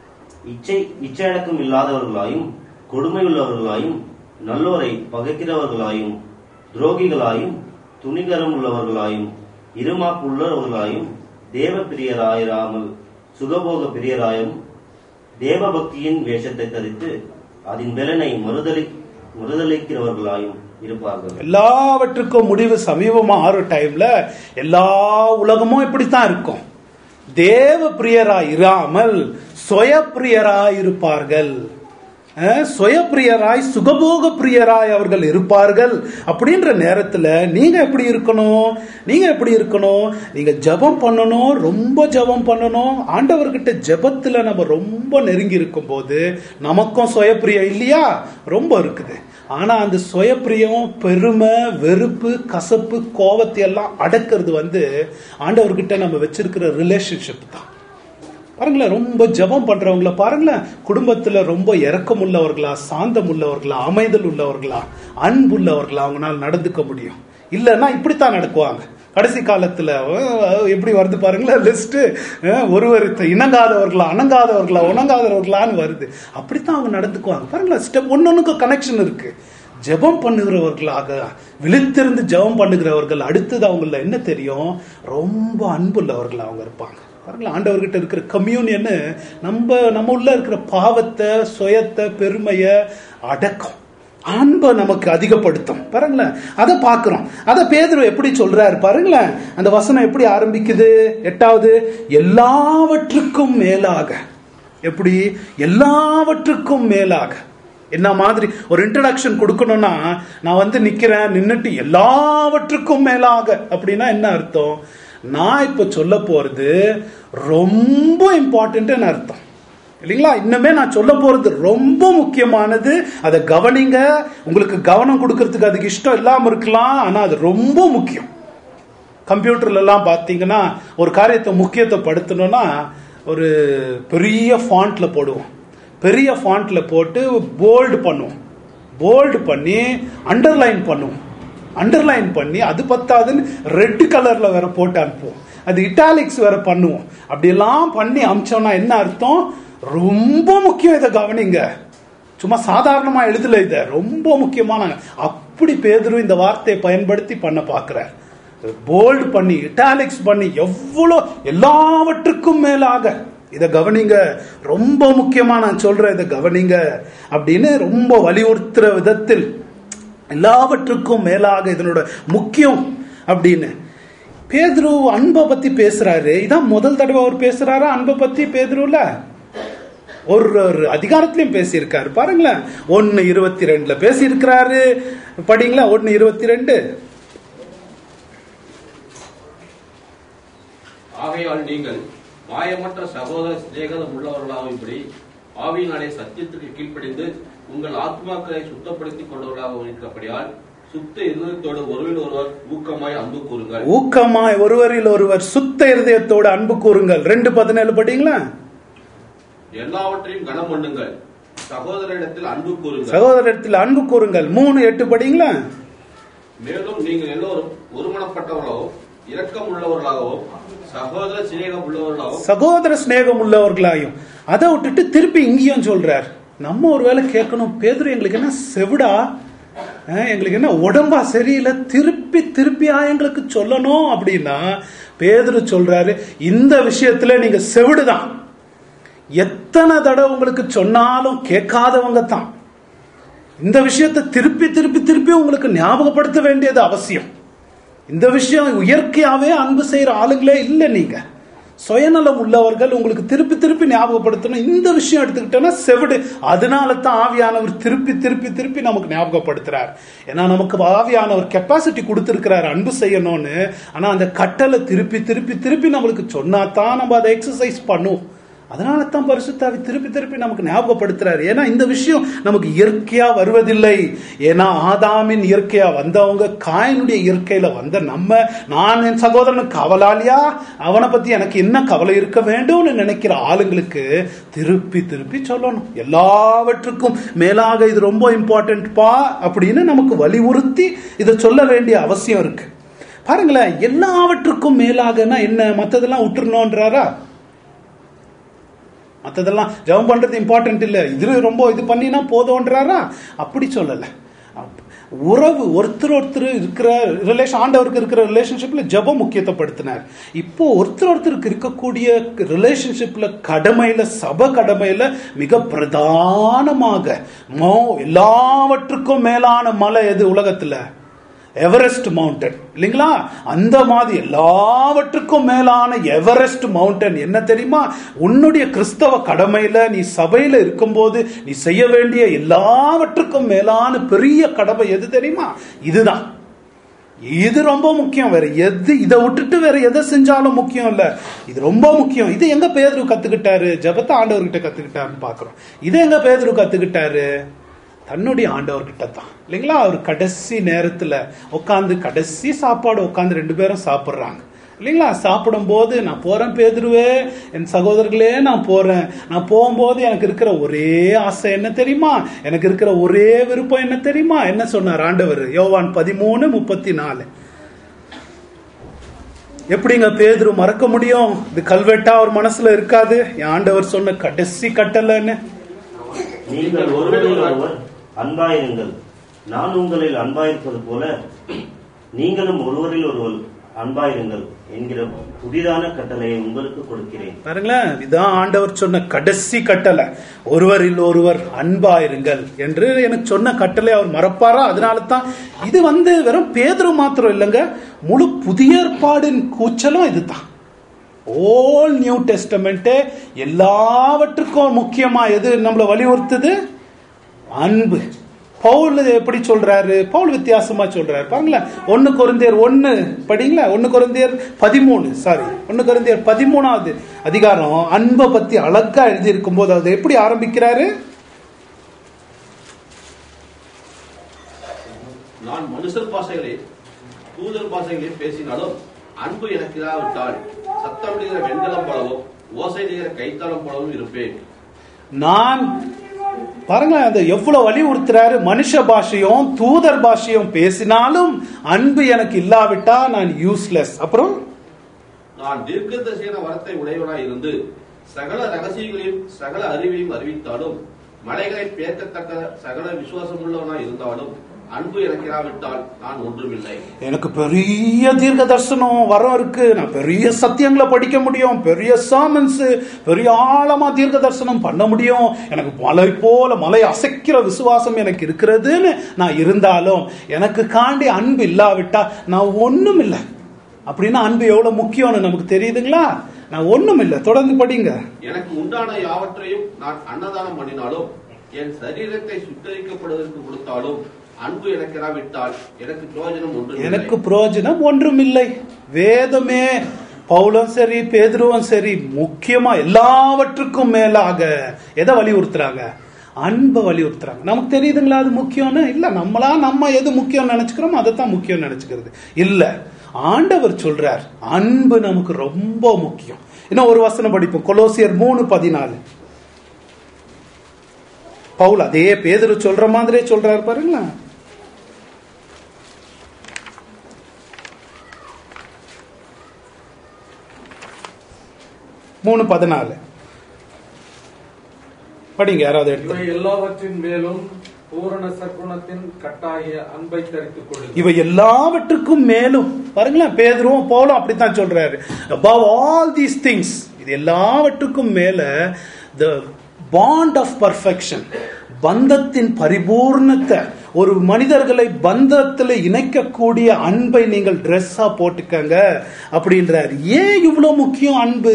இச்சை இச்சையடக்கம் இல்லாதவர்களாயும் கொடுமையுள்ளவர்களாயும் நல்லோரை பகைக்கிறவர்களாயும் துரோகிகளாயும் துணிகரம் உள்ளவர்களாயும் இருமாப்பு உள்ளவர்களாயும் தேவ பிரியராயிராமல் சுகபோக பிரியராயும் தேவபக்தியின் வேஷத்தை தரித்து அதன் பலனை மறுதலி மறுதளிக்கிறவர்களாயும் இருப்பார்கள் எல்லாவற்றுக்கும் முடிவு சமீபமா ஆறு டைம்ல எல்லா உலகமும் இப்படித்தான் இருக்கும் தேவ பிரியராய் இராமல் சுய பிரியராய் இருப்பார்கள் அஹ், சுய பிரியராய் சுகபோக பிரியராய் அவர்கள் இருப்பார்கள் அப்படின்ற நேரத்துல நீங்க எப்படி இருக்கணும் நீங்க எப்படி இருக்கணும் நீங்க ஜெபம் பண்ணணும் ரொம்ப ஜெபம் பண்ணணும் ஆண்டவர்கிட்ட ஜெபத்துல நம்ம ரொம்ப நெருங்கி இருக்கும் போது நமக்கும் சுயப்பிரியம் இல்லையா ரொம்ப இருக்குது ஆனா அந்த சுயப்பிரியம் பெருமை வெறுப்பு கசப்பு கோவத்தை எல்லாம் அடக்கிறது வந்து ஆண்டவர்கிட்ட நம்ம வச்சிருக்கிற ரிலேஷன்ஷிப் தான் பாருங்களேன் ரொம்ப ஜெபம் பண்றவங்கள பாருங்களேன் குடும்பத்துல ரொம்ப இரக்கம் உள்ளவர்களா சாந்தம் உள்ளவர்களா அமைதல் உள்ளவர்களா அன்பு உள்ளவர்களா அவங்களால நடந்துக்க முடியும் இல்லைன்னா இப்படித்தான் நடக்குவாங்க கடைசி காலத்துல அஹ், எப்படி வருது பாருங்களேன் லிஸ்ட் ஒருவர் இணங்காதவர்களா அணங்காதவர்களா உணங்காதவர்களான்னு வருது அப்படித்தான் அவங்க நடந்துக்குவாங்க பாருங்களேன் ஸ்டெப் ஒன்னொன்னுக்கு கனெக்ஷன் இருக்கு ஜெபம் பண்ணுகிறவர்களாக விழித்திருந்து ஜெபம் பண்ணுகிறவர்கள் அடுத்தது அவங்கள என்ன தெரியும் ரொம்ப அன்புள்ளவர்கள் அவங்க இருப்பாங்க பாருங்களேன் ஆண்டவர்கிட்ட இருக்கிற கம்யூனியன் நம்ம நம்ம உள்ள இருக்கிற பாவத்தை சுயத்தை பெருமையை அடக்கம் அன்பை நமக்கு அதிகப்படுத்தும் பாருங்களேன் அதை பார்க்கிறோம் அதை பேதுரு எப்படி சொல்றாரு பாருங்களேன் அந்த வசனம் எப்படி ஆரம்பிக்குது எட்டாவது எல்லாவற்றுக்கும் மேலாக எப்படி எல்லாவற்றுக்கும் மேலாக என்ன மாதிரி ஒரு இன்ட்ரடக்ஷன் கொடுக்கணும்னா நான் வந்து நிக்கிறேன் நின்னுட்டு எல்லாவற்றுக்கும் மேலாக அப்படின்னா என்ன அர்த்தம் நான் இப்ப சொல்ல போறது ரொம்ப இம்பார்ட்டன்ட்னு அர்த்தம் இல்லைங்களா இன்னுமே நான் சொல்ல போறது ரொம்ப முக்கியமானது அதை கவனிங்க உங்களுக்கு கவனம் கொடுக்கறதுக்கு அதுக்கு இஷ்டம் இல்லாம இருக்கலாம் ஆனா அது ரொம்ப முக்கியம் கம்ப்யூட்டர்ல எல்லாம் பார்த்தீங்கன்னா ஒரு காரியத்தை முக்கியத்துவப்படுத்தணும்னா ஒரு பெரிய ஃபாண்ட்ல போடுவோம் பெரிய ஃபாண்ட்ல போட்டு போல்டு பண்ணுவோம் போல்டு பண்ணி அண்டர்லைன் பண்ணுவோம் அண்டர்லைன் பண்ணி அது பத்தாதுன்னு ரெட் கலர்ல வேற போட்டு அனுப்புவோம் அது இட்டாலிக்ஸ் வேற பண்ணுவோம் அப்படியெல்லாம் பண்ணி அமிச்சோம்னா என்ன அர்த்தம் ரொம்ப முக்கியம் இதை கவனிங்க சும்மா சாதாரணமா எழுதல இத ரொம்ப முக்கியமான அப்படி பேதுரு இந்த வார்த்தையை பயன்படுத்தி பண்ண பார்க்கிறார் போல்டு பண்ணி இட்டாலிக்ஸ் பண்ணி எவ்வளோ எல்லாவற்றுக்கும் மேலாக இதை கவனிங்க ரொம்ப முக்கியமா நான் சொல்றேன் இதை கவனிங்க அப்படின்னு ரொம்ப வலியுறுத்துற விதத்தில் எல்லாவற்றுக்கும் மேலாக இதனோட முக்கியம் அப்படின்னு பேதுரு அன்பை பத்தி பேசுறாரு இதான் முதல் தடவை அவர் பேசுறாரா அன்பை பத்தி பேதுருல ஒரு ஒரு அதிகாரத்திலையும் பேசியிருக்காரு பாருங்களேன் ஒன்னு இருபத்தி ரெண்டுல பேசியிருக்கிறாரு படிங்களா ஒன்னு இருபத்தி ரெண்டு ஆகையால் நீங்கள் மாயமற்ற சகோதர சிநேகம் உள்ளவர்களாகும்படி ஆவியினாலே சத்தியத்துக்கு கீழ்ப்படிந்து உங்கள் ஆத்மாக்களை சுத்தப்படுத்திக் கொண்டவர்களாக இருக்கிறபடியால் சுத்த இருதயத்தோடு ஒருவில் ஒருவர் ஊக்கமாய் அன்பு கூறுங்கள் ஊக்கமாய் ஒருவரில் ஒருவர் சுத்த இருதயத்தோடு அன்பு கூறுங்கள் ரெண்டு பதினேழு படிங்களா எல்லாவற்றையும் கனம் பண்ணுங்கள் சகோதரிடத்தில் அன்பு கூறுங்கள் சகோதரத்தில் அன்பு கூறுங்கள் மூணு எட்டு படிங்களா மேலும் நீங்கள் எல்லோரும் ஒருமனப்பட்டவர்களாகவும் இரக்கம் உள்ளவர்களாகவும் சகோதர சிநேகம் உள்ளவர்களாகவும் சகோதர சிநேகம் உள்ளவர்களாயும் அதை விட்டுட்டு திருப்பி இங்கேயும் சொல்றார் நம்ம ஒருவேளை கேட்கணும் பேதுரு எங்களுக்கு என்ன செவிடா அஹ், எங்களுக்கு என்ன உடம்பா சரியில்லை திருப்பி திருப்பியா எங்களுக்கு சொல்லணும் அப்படின்னா பேதுரு சொல்றாரு இந்த விஷயத்துல நீங்க செவிடுதான் எத்தனை தடவை உங்களுக்கு சொன்னாலும் கேட்காதவங்க தான் இந்த விஷயத்தை திருப்பி திருப்பி திருப்பி உங்களுக்கு ஞாபகப்படுத்த வேண்டியது அவசியம் இந்த விஷயம் இயற்கையாவே அன்பு செய்யற ஆளுங்களே இல்லை நீங்க சுயநலம் உள்ளவர்கள் உங்களுக்கு திருப்பி திருப்பி ஞாபகப்படுத்தணும் இந்த விஷயம் எடுத்துக்கிட்டோன்னா செவிடு அதனால தான் ஆவியானவர் திருப்பி திருப்பி திருப்பி நமக்கு ஞாபகப்படுத்துறார் ஏன்னா நமக்கு ஆவியானவர் கெப்பாசிட்டி கொடுத்துருக்கிறார் அன்பு செய்யணும்னு ஆனா அந்த கட்டளை திருப்பி திருப்பி திருப்பி நம்மளுக்கு சொன்னா தான் நம்ம அதை எக்ஸசைஸ் பண்ணுவோம் அதனால தான் பரிசுத்தாவி திருப்பி திருப்பி நமக்கு ஞாபகப்படுத்துறாரு ஏன்னா இந்த விஷயம் நமக்கு இயற்கையா வருவதில்லை ஏன்னா ஆதாமின் இயற்கையா வந்தவங்க காயனுடைய இயற்கையில வந்த நம்ம நான் என் சகோதரனுக்கு கவலாலியா அவனை பத்தி எனக்கு என்ன கவலை இருக்க வேண்டும்னு நினைக்கிற ஆளுங்களுக்கு திருப்பி திருப்பி சொல்லணும் எல்லாவற்றுக்கும் மேலாக இது ரொம்ப இம்பார்ட்டன்ட் பா அப்படின்னு நமக்கு வலியுறுத்தி இதை சொல்ல வேண்டிய அவசியம் இருக்கு பாருங்களேன் எல்லாவற்றுக்கும் மேலாகனா என்ன மத்ததெல்லாம் விட்டுறணும்ன்றாரா மற்றதெல்லாம் ஜெபம் பண்றது இம்பார்ட்டன்ட் இல்லை இது ரொம்ப இது பண்ணினா போதும்ன்றாரா அப்படி சொல்லலை அப்ப- உறவு ஒருத்தர் ஒருத்தர் இருக்கிற ரிலேஷன் ஆண்டவருக்கு இருக்கிற ரிலேஷன்ஷிப்ல ஜெபம் முக்கியத்துவப்படுத்தினார் இப்போ ஒருத்தர் ஒருத்தருக்கு இருக்கக்கூடிய ரிலேஷன்ஷிப்ல கடமையில சப கடமையில மிக பிரதானமாக மோ எல்லாவற்றுக்கும் மேலான மலை எது உலகத்துல எவரெஸ்ட் மவுண்டன் இல்லைங்களா அந்த மாதிரி எல்லாவற்றுக்கும் மேலான எவரெஸ்ட் மவுண்டன் என்ன தெரியுமா உன்னுடைய கிறிஸ்தவ கடமையில நீ சபையில இருக்கும்போது நீ செய்ய வேண்டிய எல்லாவற்றுக்கும் மேலான பெரிய கடமை எது தெரியுமா இதுதான் இது ரொம்ப முக்கியம் வேற எது இதை விட்டுட்டு வேற எதை செஞ்சாலும் முக்கியம் இல்ல இது ரொம்ப முக்கியம் இது எங்க பேதுரு கத்துக்கிட்டாரு ஜபத்தை ஆண்டவர்கிட்ட கத்துக்கிட்டாருன்னு பாக்குறோம் இது எங்க பேதுரு கத்துக்கிட்டாரு தன்னுடைய ஆண்டவர்கிட்ட தான் இல்லைங்களா அவர் கடைசி நேரத்துல உட்காந்து கடைசி சாப்பாடு உட்காந்து ரெண்டு பேரும் சாப்பிடுறாங்க இல்லைங்களா சாப்பிடும்போது நான் போறேன் பேதுருவே என் சகோதரர்களே நான் போறேன் நான் போகும்போது எனக்கு இருக்கிற ஒரே ஆசை என்ன தெரியுமா எனக்கு இருக்கிற ஒரே விருப்பம் என்ன தெரியுமா என்ன சொன்னார் ஆண்டவர் யோவான் பதிமூணு முப்பத்தி நாலு எப்படிங்க பேதுரு மறக்க முடியும் இது கல்வெட்டா அவர் மனசுல இருக்காது என் ஆண்டவர் சொன்ன கடைசி கட்டளைன்னு நீங்கள் ஒருவரில் ஒருவர் அன்பாயிருங்கள் நான் உங்களில் அன்பாயிருப்பது போல நீங்களும் ஒருவரில் ஒருவர் அன்பாயிருங்கள் என்கிற புதிதான கட்டளையை உங்களுக்கு கொடுக்கிறேன் பாருங்களேன் இதான் ஆண்டவர் சொன்ன கடைசி கட்டளை ஒருவரில் ஒருவர் அன்பாயிருங்கள் என்று எனக்கு சொன்ன கட்டளை அவர் மறப்பாரா அதனால தான் இது வந்து வெறும் பேதுரு மாத்திரம் இல்லைங்க முழு புதிய ஏற்பாடின் கூச்சலும் இதுதான் ஓல் நியூ டெஸ்டமெண்ட் எல்லாவற்றுக்கும் முக்கியமா எது நம்மளை வலியுறுத்துது அன்பு பவுல் எப்படி சொல்றாரு பவுல் வித்தியாசமா சொல்றாரு பாருங்களேன் ஒன்னு கொரிந்தியர் ஒன்னு படிங்களா ஒன்னு கொரிந்தியர் பதிமூணு சாரி ஒன்னு கொரிந்தியர் பதிமூணாவது அதிகாரம் அன்பை பத்தி அழகா எழுதி இருக்கும் போது அதை எப்படி ஆரம்பிக்கிறாரு நான் மனுஷர் பாஷைகளில் தூதர் பாஷைகளில் பேசினாலும் அன்பு எனக்கு இல்லாவிட்டால் சத்தமிடுகிற வெண்கலம் போலவும் ஓசையிடுகிற கைத்தாளம் போலவும் இருப்பேன் நான் பாருங்களேன் அந்த எவ்வளவு வலியுறுத்துறாரு மனுஷ பாஷையும் தூதர் பாஷையும் பேசினாலும் அன்பு எனக்கு இல்லாவிட்டா நான் யூஸ்லெஸ் அப்புறம் நான் தீர்க்கதரிசன வரத்தை உடையவனாய் இருந்து சகல ரகசியங்களையும் சகல அறிவையும் அறிவித்தாலும் மலைகளை பேர்க்கத்தக்க சகல விசுவாசம் உள்ளவனாய் இருந்தாலும் அன்பு இறக்கிறாவிட்டால் நான் ஒன்றுமில்லை எனக்கு பெரிய தீர்க்க தரிசனம் வரம் இருக்கு நான் பெரிய சத்தியங்களை படிக்க முடியும் பெரிய சாமன்ஸ் பெரிய ஆழமா தீர்க்க தரிசனம் பண்ண முடியும் எனக்கு மலை போல மலை அசைக்கிற விசுவாசம் எனக்கு இருக்கிறதுன்னு நான் இருந்தாலும் எனக்கு காண்டி அன்பு இல்லாவிட்டா நான் ஒண்ணும் இல்லை அப்படின்னா அன்பு எவ்வளவு முக்கியம்னு நமக்கு தெரியுதுங்களா நான் ஒண்ணும் இல்லை தொடர்ந்து படிங்க எனக்கு உண்டான யாவற்றையும் நான் அன்னதானம் பண்ணினாலும் என் சரீரத்தை சுட்டரிக்கப்படுவதற்கு கொடுத்தாலும் அன்பு இறக்கிறாவிட்டால் எனக்கு பிரயோஜனம் ஒன்றும் எனக்கு பிரயோஜனம் ஒன்றுமில்லை வேதமே பவுலும் சரி பேதுருவும் சரி முக்கியமா எல்லாவற்றுக்கும் மேலாக எதை வலியுறுத்துறாங்க அன்பை வலியுறுத்துறாங்க நமக்கு தெரியுதுங்களா அது முக்கியம்னு இல்ல நம்மளா நம்ம எது முக்கியம் நினைச்சுக்கிறோமோ அதை தான் முக்கியம் நினைச்சுக்கிறது இல்ல ஆண்டவர் சொல்றார் அன்பு நமக்கு ரொம்ப முக்கியம் இன்னும் ஒரு வசனம் படிப்போம் கொலோசியர் மூணு பதினாலு பவுல் அதே பேதுரு சொல்ற மாதிரியே சொல்றாரு பாருங்களேன் மூணு பதினாலு படிங்க யாராவது எடுத்து இவை எல்லாவற்றின் மேலும் பூரண சற்குணத்தின் கட்டாகிய அன்பை தரித்துக் கொள்ளுங்கள் இவை எல்லாவற்றுக்கும் மேலும் பாருங்களேன் பேதுருவும் போலும் அப்படித்தான் சொல்றாரு above all these things இது எல்லாவற்றுக்கும் மேல the bond of perfection பந்தத்தின் பரிபூர்ணத்தை ஒரு மனிதர்களை பந்தத்துல இணைக்கக்கூடிய அன்பை நீங்கள் ட்ரெஸ்ஸா போட்டுக்கங்க அப்படின்றார் ஏன் இவ்வளவு முக்கியம் அன்பு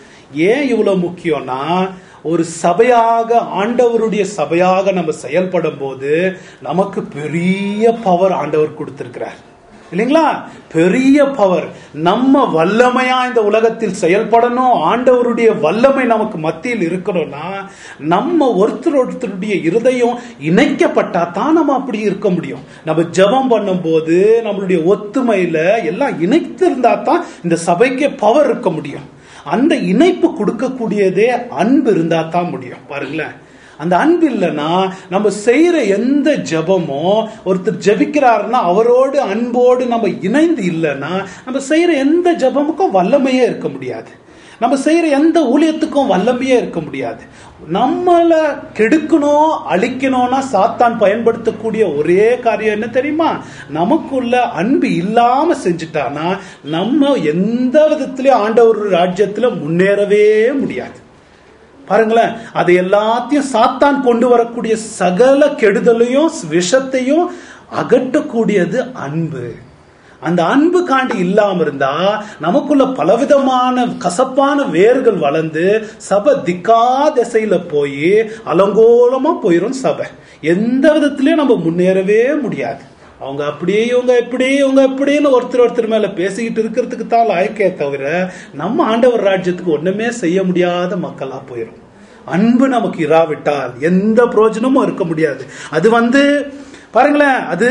ஏன் இவ்வளவு முக்கியம்னா ஒரு சபையாக ஆண்டவருடைய சபையாக நம்ம செயல்படும் போது நமக்கு பெரிய பவர் ஆண்டவர் கொடுத்திருக்கிறார் இல்லைங்களா பெரிய பவர் நம்ம வல்லமையா இந்த உலகத்தில் செயல்படணும் ஆண்டவருடைய வல்லமை நமக்கு மத்தியில் இருக்கணும்னா நம்ம ஒருத்தர் ஒருத்தருடைய இருதயம் இணைக்கப்பட்டா தான் நம்ம அப்படி இருக்க முடியும் நம்ம ஜெபம் பண்ணும்போது நம்மளுடைய ஒத்துமையில எல்லாம் இணைத்திருந்தா தான் இந்த சபைக்கே பவர் இருக்க முடியும் அந்த இணைப்பு கொடுக்கக்கூடியதே அன்பு இருந்தா தான் முடியும் பாருங்களேன் அந்த அன்பு இல்லைன்னா நம்ம செய்யற எந்த ஜெபமோ ஒருத்தர் ஜெபிக்கிறாருன்னா அவரோடு அன்போடு நம்ம இணைந்து இல்லைன்னா நம்ம செய்யற எந்த ஜெபமுக்கும் வல்லமையே இருக்க முடியாது நம்ம செய்யற எந்த ஊழியத்துக்கும் வல்லமையே இருக்க முடியாது நம்மள கெடுக்கணும் அழிக்கணும்னா சாத்தான் பயன்படுத்தக்கூடிய ஒரே காரியம் என்ன தெரியுமா நமக்குள்ள அன்பு இல்லாம செஞ்சுட்டானா நம்ம எந்த விதத்திலயும் ஆண்டவர் ராஜ்யத்துல முன்னேறவே முடியாது பாருங்களேன் அது எல்லாத்தையும் சாத்தான் கொண்டு வரக்கூடிய சகல கெடுதலையும் விஷத்தையும் அகற்றக்கூடியது அன்பு அந்த அன்பு காண்டி இல்லாம இருந்தா நமக்குள்ள பலவிதமான கசப்பான வேர்கள் வளர்ந்து சபை திக்கா திசையில போய் அலங்கோலமா போயிரும் சபை எந்த விதத்திலயும் நம்ம முன்னேறவே முடியாது அவங்க அப்படியே இவங்க இப்படி இவங்க இப்படின்னு ஒருத்தர் ஒருத்தர் மேல பேசிக்கிட்டு இருக்கிறதுக்கு தான் லாய்க்கே தவிர நம்ம ஆண்டவர் ராஜ்யத்துக்கு ஒண்ணுமே செய்ய முடியாத மக்களா போயிடும் அன்பு நமக்கு இராவிட்டால் எந்த பிரயோஜனமும் இருக்க முடியாது அது வந்து பாருங்களேன் அது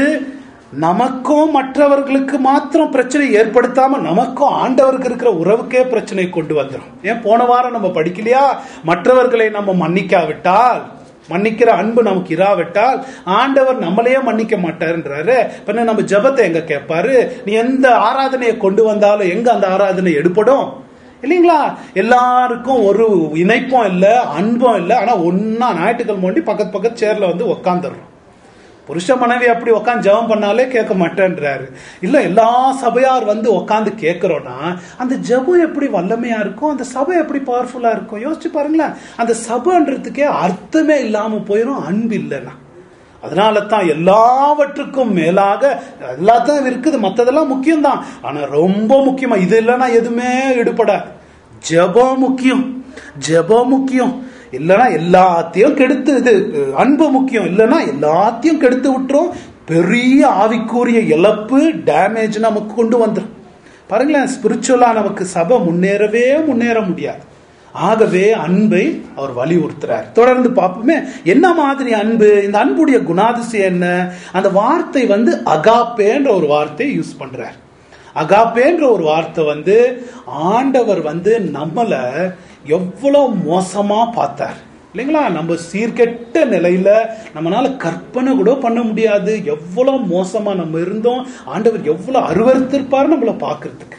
நமக்கும் மற்றவர்களுக்கு மாத்திரம் பிரச்சனை ஏற்படுத்தாம நமக்கும் ஆண்டவருக்கு இருக்கிற உறவுக்கே பிரச்சனை கொண்டு வந்துடும் ஏன் போன வாரம் நம்ம படிக்கலையா மற்றவர்களை நம்ம மன்னிக்காவிட்டால் மன்னிக்கிற அன்பு நமக்கு இராவிட்டால் ஆண்டவர் நம்மளையே மன்னிக்க மாட்டாருன்றாரு பின்ன நம்ம ஜெபத்தை எங்க கேட்பாரு நீ எந்த ஆராதனையை கொண்டு வந்தாலும் எங்க அந்த ஆராதனை எடுப்படும் இல்லைங்களா எல்லாருக்கும் ஒரு இணைப்பும் இல்லை அன்பும் இல்லை ஆனா ஒன்னா ஞாயிற்றுக்கிழமை மண்டி பக்கத்து பக்கத்து சேர்ல வந்து உக்காந்துடுறோம் புருஷ மனைவி அப்படி உட்காந்து ஜெபம் பண்ணாலே கேட்க மாட்டேன்றாரு இல்ல எல்லா சபையார் வந்து உட்காந்து கேட்கிறோம்னா அந்த ஜெபம் எப்படி வல்லமையா இருக்கும் அந்த சபை எப்படி பவர்ஃபுல்லா இருக்கும் யோசிச்சு பாருங்களேன் அந்த சபைன்றதுக்கே அர்த்தமே இல்லாம போயிடும் அன்பு இல்லைன்னா அதனால தான் எல்லாவற்றுக்கும் மேலாக எல்லாத்தையும் இருக்குது மற்றதெல்லாம் முக்கியம்தான் ஆனா ரொம்ப முக்கியமா இது இல்லைன்னா எதுவுமே ஈடுபடாது ஜெபம் முக்கியம் ஜெபம் முக்கியம் இல்லைன்னா எல்லாத்தையும் கெடுத்து இது அன்பு முக்கியம் இல்லைன்னா எல்லாத்தையும் கெடுத்து விட்டுரும் பெரிய ஆவிக்குரிய இழப்பு டேமேஜ் நமக்கு கொண்டு வந்துடும் பாருங்களேன் ஸ்பிரிச்சுவலா நமக்கு சபை முன்னேறவே முன்னேற முடியாது ஆகவே அன்பை அவர் வலியுறுத்துறார் தொடர்ந்து பார்ப்போமே என்ன மாதிரி அன்பு இந்த அன்புடைய குணாதிசயம் என்ன அந்த வார்த்தை வந்து அகாப்பேன்ற ஒரு வார்த்தையை யூஸ் பண்றார் அகாப்பேன்ற ஒரு வார்த்தை வந்து ஆண்டவர் வந்து நம்மள எவ்வளவு மோசமா பார்த்தார் இல்லைங்களா நம்ம சீர்கெட்ட நிலையில நம்மளால கற்பனை கூட பண்ண முடியாது எவ்வளவு மோசமா நம்ம இருந்தோம் ஆண்டவர் எவ்வளவு அருவருத்திருப்பார் நம்மள பாக்குறதுக்கு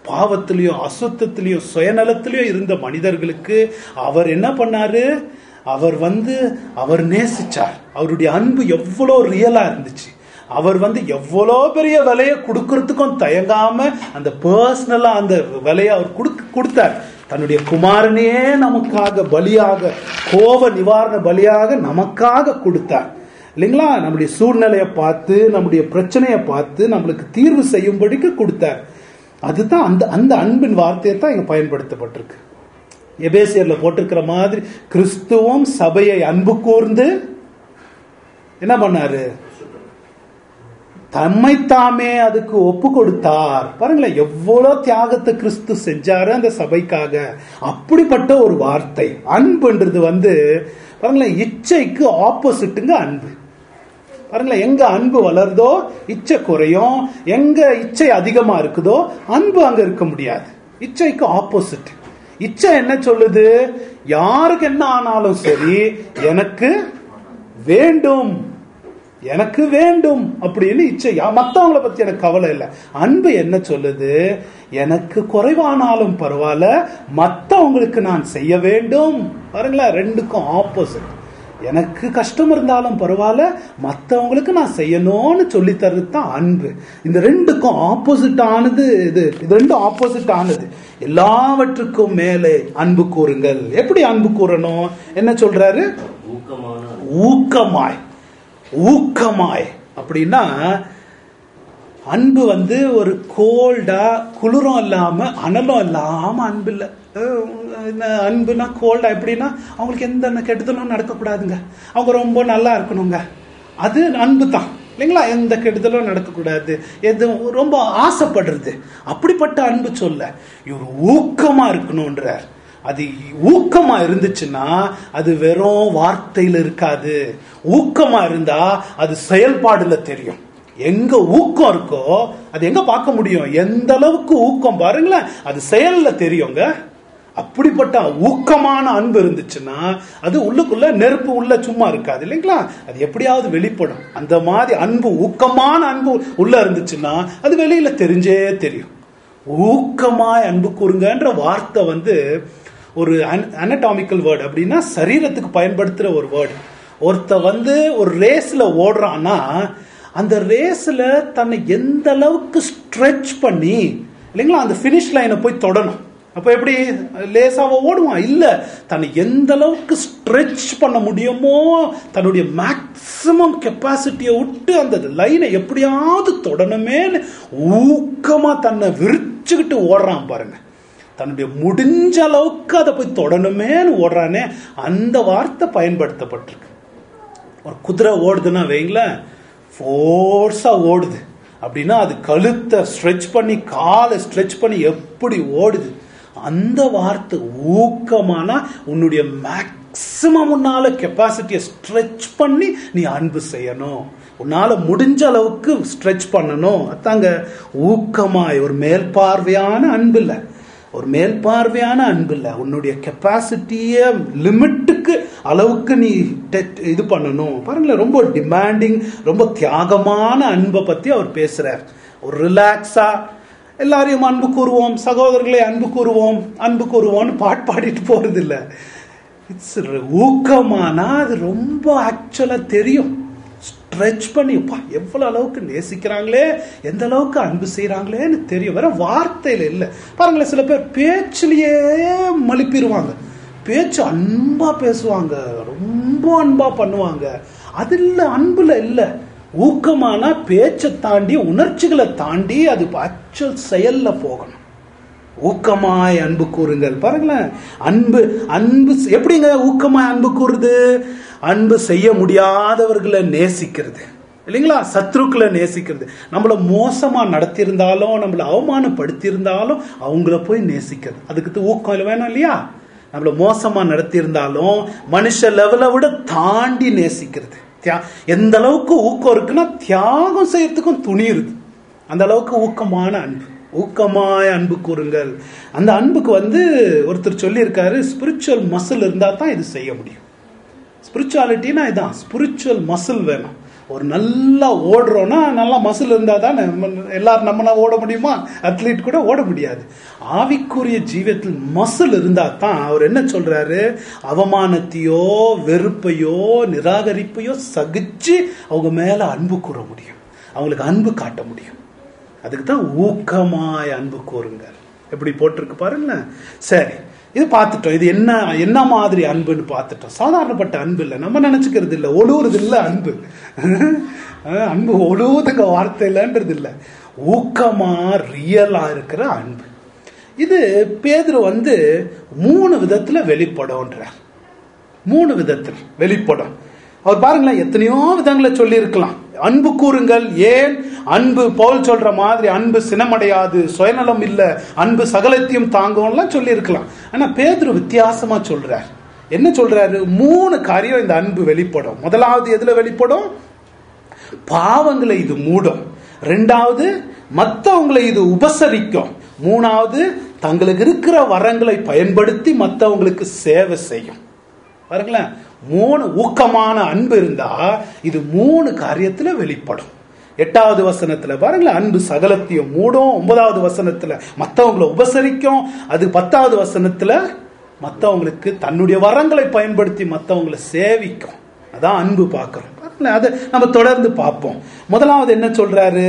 பாவத்திலையும் அசுத்தத்திலையும் சுயநலத்திலையும் இருந்த மனிதர்களுக்கு அவர் என்ன பண்ணாரு அவர் வந்து அவர் நேசிச்சார் அவருடைய அன்பு எவ்வளோ ரியலா இருந்துச்சு அவர் வந்து எவ்வளோ பெரிய விலையை கொடுக்கறதுக்கும் தயங்காம அந்த பர்சனலா அந்த விலையை அவர் கொடுக்க கொடுத்தார் தன்னுடைய குமாரனையே நமக்காக பலியாக கோப நிவாரண பலியாக நமக்காக கொடுத்தார் இல்லைங்களா நம்முடைய சூழ்நிலையை பார்த்து நம்முடைய பிரச்சனையை பார்த்து நம்மளுக்கு தீர்வு செய்யும்படிக்கு கொடுத்தார் அதுதான் அந்த அந்த அன்பின் வார்த்தையை தான் இங்க பயன்படுத்தப்பட்டிருக்கு எபேசியர்ல போட்டிருக்கிற மாதிரி கிறிஸ்துவும் சபையை அன்பு கூர்ந்து என்ன பண்ணாரு தம்மைத்தாமே அதுக்கு ஒப்பு கொடுத்தார் பாருங்களேன் எவ்வளவு தியாகத்தை கிறிஸ்து செஞ்சாரு அந்த சபைக்காக அப்படிப்பட்ட ஒரு வார்த்தை அன்புன்றது வந்து பாருங்களேன் இச்சைக்கு ஆப்போசிட்டுங்க அன்பு பாருங்களேன் எங்க அன்பு வளருதோ இச்சை குறையும் எங்க இச்சை அதிகமா இருக்குதோ அன்பு அங்க இருக்க முடியாது இச்சைக்கு ஆப்போசிட் இச்சை என்ன சொல்லுது யாருக்கு என்ன ஆனாலும் சரி எனக்கு வேண்டும் எனக்கு வேண்டும் அப்படின்னு இச்சை மத்தவங்கள பத்தி எனக்கு கவலை இல்லை அன்பு என்ன சொல்லுது எனக்கு குறைவானாலும் பரவாயில்ல மத்தவங்களுக்கு நான் செய்ய வேண்டும் பாருங்களேன் ரெண்டுக்கும் ஆப்போசிட் எனக்கு கஷ்டம் இருந்தாலும் பரவாயில்ல மற்றவங்களுக்கு நான் செய்யணும்னு சொல்லி தர்றது தான் அன்பு இந்த ரெண்டுக்கும் ஆப்போசிட் ஆனது இது இது ரெண்டும் ஆப்போசிட் ஆனது எல்லாவற்றுக்கும் மேலே அன்பு கூறுங்கள் எப்படி அன்பு கூறணும் என்ன சொல்றாரு ஊக்கமான ஊக்கமாய் ஊக்கமாய் அப்படின்னா அன்பு வந்து ஒரு கோல்டா குளிரும் இல்லாம அனலும் இல்லாம அன்பு இல்லை அன்புனா கோல்டா எப்படின்னா அவங்களுக்கு எந்த கெடுதலும் நடக்கக்கூடாதுங்க அவங்க ரொம்ப நல்லா இருக்கணுங்க அது அன்பு தான் இல்லைங்களா எந்த கெடுதலும் நடக்கக்கூடாது எது ரொம்ப ஆசைப்படுறது அப்படிப்பட்ட அன்பு சொல்ல இவர் ஊக்கமா இருக்கணும்ன்றார் அது ஊக்கமா இருந்துச்சுன்னா அது வெறும் வார்த்தையில இருக்காது ஊக்கமா இருந்தா அது செயல்பாடுல தெரியும் எங்க ஊக்கம் இருக்கோ அது எங்க பார்க்க முடியும் எந்த அளவுக்கு ஊக்கம் பாருங்களேன் அது செயல்ல தெரியுங்க அப்படிப்பட்ட ஊக்கமான அன்பு இருந்துச்சுன்னா அது உள்ளுக்குள்ள நெருப்பு உள்ள சும்மா இருக்காது இல்லைங்களா அது எப்படியாவது வெளிப்படும் அந்த மாதிரி அன்பு ஊக்கமான அன்பு உள்ள இருந்துச்சுன்னா அது வெளியில தெரிஞ்சே தெரியும் ஊக்கமாய் அன்பு கூறுங்கன்ற வார்த்தை வந்து ஒரு அனடாமிக்கல் வேர்டு அப்படின்னா சரீரத்துக்கு பயன்படுத்துற ஒரு வேர்டு ஒருத்த வந்து ஒரு ரேஸ்ல ஓடுறான்னா அந்த ரேஸ்ல தன்னை எந்த அளவுக்கு ஸ்ட்ரெச் பண்ணி இல்லைங்களா அந்த ஃபினிஷ் லைனை போய் தொடணும் அப்ப எப்படி லேசாவ ஓடுவான் இல்ல தன்னை எந்த அளவுக்கு ஸ்ட்ரெச் பண்ண முடியுமோ தன்னுடைய மேக்சிமம் கெப்பாசிட்டியை விட்டு அந்த லைனை எப்படியாவது தொடணுமேன்னு ஊக்கமா தன்னை விரிச்சுக்கிட்டு ஓடுறான் பாருங்க தன்னுடைய முடிஞ்ச அளவுக்கு அதை போய் தொடணுமேன்னு ஓடுறானே அந்த வார்த்தை பயன்படுத்தப்பட்டிருக்கு ஒரு குதிரை ஓடுதுன்னா வைங்களேன் ஃபோர்ஸா ஓடுது அப்படின்னா அது கழுத்தை ஸ்ட்ரெச் பண்ணி காலை ஸ்ட்ரெச் பண்ணி எப்படி ஓடுது அந்த வார்த்தை ஊக்கமானா உன்னுடைய மேக்சிமம் உன்னால கெப்பாசிட்டியை ஸ்ட்ரெச் பண்ணி நீ அன்பு செய்யணும் உன்னால முடிஞ்ச அளவுக்கு ஸ்ட்ரெச் பண்ணணும் அதாங்க ஊக்கமாய் ஒரு மேல் பார்வையான அன்பு இல்லை ஒரு மேல் பார்வையான அன்பு இல்லை உன்னுடைய கெப்பாசிட்டிய லிமிட்டுக்கு அளவுக்கு நீ இது பண்ணணும் பாருங்களேன் ரொம்ப டிமாண்டிங் ரொம்ப தியாகமான அன்பை பத்தி அவர் பேசுறார் ஒரு ரிலாக்ஸா எல்லாரையும் அன்பு கூறுவோம் சகோதரர்களை அன்பு கூறுவோம் அன்பு கூறுவோம்னு பாட்டு பாடிட்டு போறது இல்லை இட்ஸ் ஊக்கமானா அது ரொம்ப ஆக்சுவலா தெரியும் ஸ்ட்ரெச் பண்ணி அப்பா எவ்வளவு அளவுக்கு நேசிக்கிறாங்களே எந்த அளவுக்கு அன்பு செய்யறாங்களேன்னு தெரியும் வேற வார்த்தையில இல்லை பாருங்களேன் சில பேர் பேச்சிலேயே மலிப்பிடுவாங்க பேச்சு அன்பா பேசுவாங்க ரொம்ப அன்பா பண்ணுவாங்க அது இல்லை அன்புல இல்லை ஊக்கமானா பேச்சை தாண்டி உணர்ச்சிகளை தாண்டி அது ஆக்சுவல் செயல்ல போகணும் ஊக்கமாய் அன்பு கூறுங்கள் பாருங்களேன் அன்பு அன்பு எப்படிங்க ஊக்கமாய் அன்பு கூறுது அன்பு செய்ய முடியாதவர்களை நேசிக்கிறது இல்லைங்களா சத்ருக்களை நேசிக்கிறது நம்மளை மோசமா நடத்தியிருந்தாலும் நம்மளை அவமானப்படுத்தியிருந்தாலும் அவங்கள போய் நேசிக்கிறது அதுக்கு ஊக்கம் வேணும் இல்லையா நம்மள மோசமா நடத்தியிருந்தாலும் மனுஷ லெவலை விட தாண்டி நேசிக்கிறது எந்த அளவுக்கு ஊக்கம் இருக்குன்னா தியாகம் செய்யறதுக்கும் துணியுது அந்த அளவுக்கு ஊக்கமான அன்பு ஊக்கமாய் அன்பு கூறுங்கள் அந்த அன்புக்கு வந்து ஒருத்தர் சொல்லியிருக்காரு ஸ்பிரிச்சுவல் மசில் இருந்தா தான் இது செய்ய முடியும் ஸ்பிரிச்சுவாலிட்டினா இதான் ஸ்பிரிச்சுவல் மசில் வேணும் ஒரு நல்லா ஓடுறோம்னா நல்லா மசில் இருந்தா தான் எல்லாரும் நம்மனா ஓட முடியுமா அத்லீட் கூட ஓட முடியாது ஆவிக்குரிய ஜீவத்தில் மசில் இருந்தா தான் அவர் என்ன சொல்றாரு அவமானத்தையோ வெறுப்பையோ நிராகரிப்பையோ சகிச்சு அவங்க மேல அன்பு கூற முடியும் அவங்களுக்கு அன்பு காட்ட முடியும் அதுக்கு தான் ஊக்கமாய் அன்பு கூறுங்க எப்படி போட்டிருக்கு பாருங்களேன் சரி இது பார்த்துட்டோம் இது என்ன என்ன மாதிரி அன்புன்னு பார்த்துட்டோம் சாதாரணப்பட்ட அன்பு இல்லை நம்ம நினைச்சுக்கிறது இல்லை ஒழுவுறது இல்லை அன்பு அஹ் அன்பு ஒழுவுதுங்க வார்த்தை இல்லைன்றது இல்லை ஊக்கமா ரியலா இருக்கிற அன்பு இது பேதுரு வந்து மூணு விதத்துல வெளிப்படும்ன்றார் மூணு விதத்தில் வெளிப்படும் அவர் பாருங்களேன் எத்தனையோ விதங்களை சொல்லி இருக்கலாம் அன்பு கூறுங்கள் ஏன் அன்பு பவுல் சொல்ற மாதிரி அன்பு சினமடையாது சுயநலம் இல்ல அன்பு சகலத்தையும் தாங்கும்லாம் சொல்லி இருக்கலாம் ஆனா பேதுரு வித்தியாசமா சொல்றார் என்ன சொல்றாரு மூணு காரியம் இந்த அன்பு வெளிப்படும் முதலாவது எதுல வெளிப்படும் பாவங்களை இது மூடும் ரெண்டாவது மத்தவங்களை இது உபசரிக்கும் மூணாவது தங்களுக்கு இருக்கிற வரங்களை பயன்படுத்தி மத்தவங்களுக்கு சேவை செய்யும் பாருங்களேன் மூணு ஊக்கமான அன்பு இருந்தா இது மூணு காரியத்துல வெளிப்படும் எட்டாவது வசனத்துல பாருங்களேன் அன்பு சகலத்தையும் மூடும் ஒன்பதாவது வசனத்துல மத்தவங்களை உபசரிக்கும் அது பத்தாவது வசனத்துல மத்தவங்களுக்கு தன்னுடைய வரங்களை பயன்படுத்தி மத்தவங்களை சேவிக்கும் அதான் அன்பு பார்க்கிறோம் பாருங்களேன் அதை நம்ம தொடர்ந்து பார்ப்போம் முதலாவது என்ன சொல்றாரு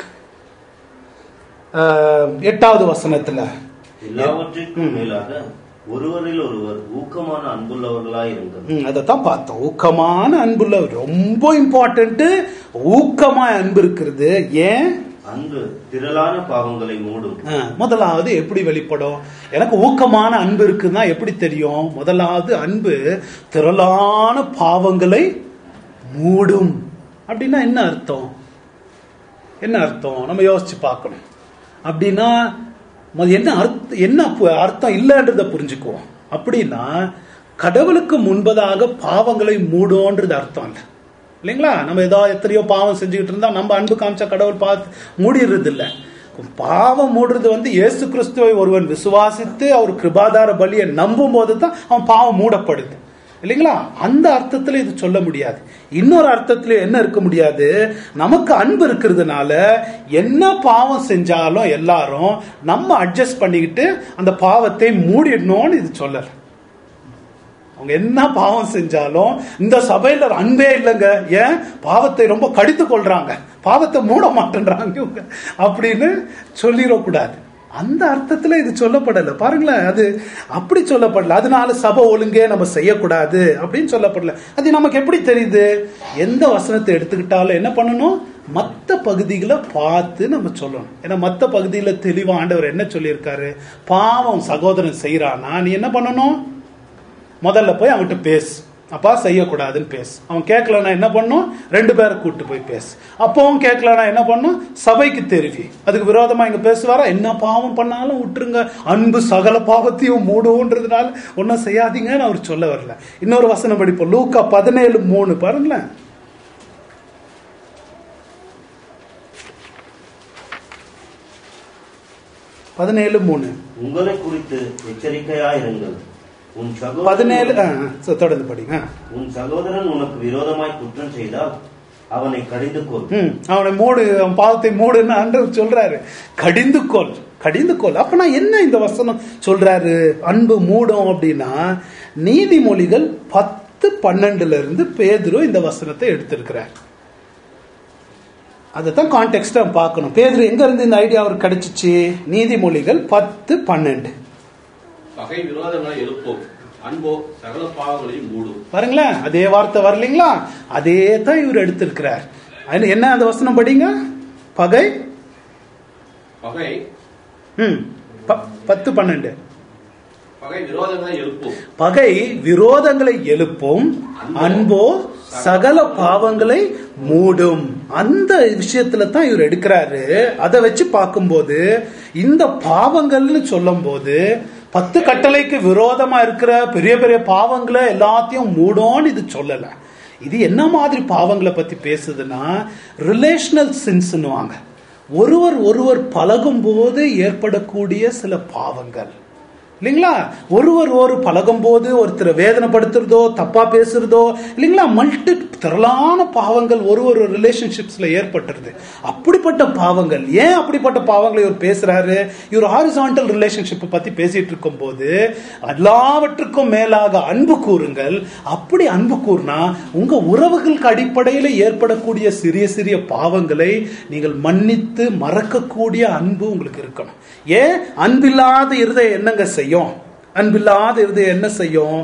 ஆஹ், எட்டாவது வசனத்துல எல்லாவற்றிற்கும் மேலாக ஒருவரில் ஒருவர் ஊக்கமான அன்புள்ளவர்களாய் இருங்கள் ம், அதைத்தான் பார்த்தோம் ஊக்கமான அன்புள்ள ரொம்ப இம்பார்ட்டன்ட் ஊக்கமாய் அன்பு இருக்கிறது ஏன் அன்பு திரளான பாவங்களை மூடும் ஆ, முதலாவது எப்படி வெளிப்படும் எனக்கு ஊக்கமான அன்பு இருக்குன்னா எப்படி தெரியும் முதலாவது அன்பு திரளான பாவங்களை மூடும் அப்படின்னா என்ன அர்த்தம் என்ன அர்த்தம் நம்ம யோசிச்சு பார்க்கணும் அப்படின்னா மொத என்ன அர்த்தம் என்ன பு- அர்த்தம் இல்லைன்றத புரிஞ்சுக்குவோம் அப்படின்னா கடவுளுக்கு முன்பதாக பாவங்களை மூடும்ன்றது அர்த்தம் இல்லை இல்லைங்களா நம்ம ஏதோ எத்தனையோ பாவம் செஞ்சுக்கிட்டு இருந்தா நம்ம அன்பு காமிச்சா கடவுள் பார்த்து மூடிடுறது இல்லை பாவம் மூடுறது வந்து இயேசு கிறிஸ்துவை ஒருவன் விசுவாசித்து அவர் கிருபாதார பலியை நம்பும் போது தான் அவன் பாவம் மூடப்படுது இல்லைங்களா அந்த அர்த்தத்துல இது சொல்ல முடியாது இன்னொரு அர்த்தத்துல என்ன இருக்க முடியாது நமக்கு அன்பு இருக்கிறதுனால என்ன பாவம் செஞ்சாலும் எல்லாரும் நம்ம அட்ஜஸ்ட் பண்ணிக்கிட்டு அந்த பாவத்தை மூடிடணும்னு இது சொல்லல அவங்க என்ன பாவம் செஞ்சாலும் இந்த சபையில அன்பே இல்லைங்க ஏன் பாவத்தை ரொம்ப கடித்து கொள்றாங்க பாவத்தை மூட மாட்டேன்றாங்க இவங்க அப்படின்னு சொல்லிடக்கூடாது அந்த அர்த்தத்துல இது சொல்லப்படல பாருங்களேன் அது அப்படி சொல்லப்படல அதனால சபை ஒழுங்கே நம்ம செய்யக்கூடாது அப்படின்னு சொல்லப்படல அது நமக்கு எப்படி தெரியுது எந்த வசனத்தை எடுத்துக்கிட்டாலும் என்ன பண்ணணும் மற்ற பகுதிகளை பார்த்து நம்ம சொல்லணும் ஏன்னா மற்ற பகுதியில் தெளிவா ஆண்டவர் என்ன சொல்லியிருக்காரு பாவம் சகோதரன் செய்யறானா நீ என்ன பண்ணணும் முதல்ல போய் அவன்கிட்ட பேசு அப்பா செய்யக்கூடாதுன்னு பேசு அவன் கேட்கலனா என்ன பண்ணும் ரெண்டு பேரை கூட்டு போய் பேசு அப்பவும் கேட்கலனா என்ன பண்ணும் சபைக்கு தெரிவி அதுக்கு விரோதமா இங்க பேசுவாரா என்ன பாவம் பண்ணாலும் விட்டுருங்க அன்பு சகல பாவத்தையும் மூடுன்றதுனால ஒன்றும் செய்யாதீங்கன்னு அவர் சொல்ல வரல இன்னொரு வசனம் படிப்போம் லூக்கா பதினேழு மூணு பாருங்களேன் பதினேழு மூணு உங்களை குறித்து எச்சரிக்கையாயிருங்கள் உன் சகோதரன் பதினேழு ஆ, ஆ, சரி, தொடர்ந்து படிங்க ஆ. உன் சகோதரன் உனக்கு விரோதமாய் குற்றம் செய்தால் அவனை கடிந்து கொள் ம், அவனை மூடு அவன் பாவத்தை மூடுன்னு ஆண்டவர் சொல்றாரு கடிந்து கொள் கடிந்து கொள் அப்ப என்ன இந்த வசனம் சொல்றாரு அன்பு மூடும் அப்படின்னா நீதிமொழிகள் பத்து பன்னெண்டுல இருந்து பேதுரு இந்த வசனத்தை எடுத்திருக்கிறார் அதைத்தான் கான்டெக்ட்டா பார்க்கணும் பேதுரு எங்க இருந்து இந்த ஐடியா அவருக்கு கிடைச்சிச்சு நீதிமொழிகள் பத்து பன்னெண்டு பகை விரோதங்களை எழுப்போம் அன்போ சகல பாவங்களையும் மூடும் பாருங்களேன் அதே வார்த்தை வரலீங்களா அதே தான் இவர் எடுத்திருக்கிறார் அது என்ன அந்த வசனம் படிங்க பகை பகை ம் ப- பத்து பன்னெண்டு பகை விரோதங்களை எழுப்போம் பகை விரோதங்களை எழுப்பும் அன்போ சகல பாவங்களை மூடும் அந்த விஷயத்துல தான் இவர் எடுக்கிறாரு அதை வச்சு பார்க்கும்போது இந்த பாவங்கள்னு சொல்லும்போது பத்து கட்டளைக்கு விரோதமா இருக்கிற பெரிய பெரிய பாவங்களை எல்லாத்தையும் மூடும்னு இது சொல்லல இது என்ன மாதிரி பாவங்களை பத்தி பேசுதுன்னா ரிலேஷனல் சின்ஸ்னுவாங்க ஒருவர் ஒருவர் பழகும் போது ஏற்படக்கூடிய சில பாவங்கள் இல்லைங்களா ஒருவர் ஒரு பழகும் போது ஒருத்தரை வேதனைப்படுத்துறதோ தப்பா பேசுறதோ இல்லைங்களா மல்டி திரளான பாவங்கள் ஒரு ஒரு ரிலேஷன்ஷிப்ஸ்ல ஏற்பட்டுருது அப்படிப்பட்ட பாவங்கள் ஏன் அப்படிப்பட்ட பாவங்களை இவர் பேசுறாரு இவர் ஹாரிசான்டல் ரிலேஷன்ஷிப்பை பத்தி பேசிட்டு இருக்கும் போது எல்லாவற்றுக்கும் மேலாக அன்பு கூறுங்கள் அப்படி அன்பு கூர்னா உங்க உறவுகளுக்கு அடிப்படையில் ஏற்படக்கூடிய சிறிய சிறிய பாவங்களை நீங்கள் மன்னித்து மறக்கக்கூடிய அன்பு உங்களுக்கு இருக்கணும் ஏன் அன்பில்லாத இருதயம் என்னங்க செய்யும் அன்பில்லாத இருதயம் என்ன செய்யும்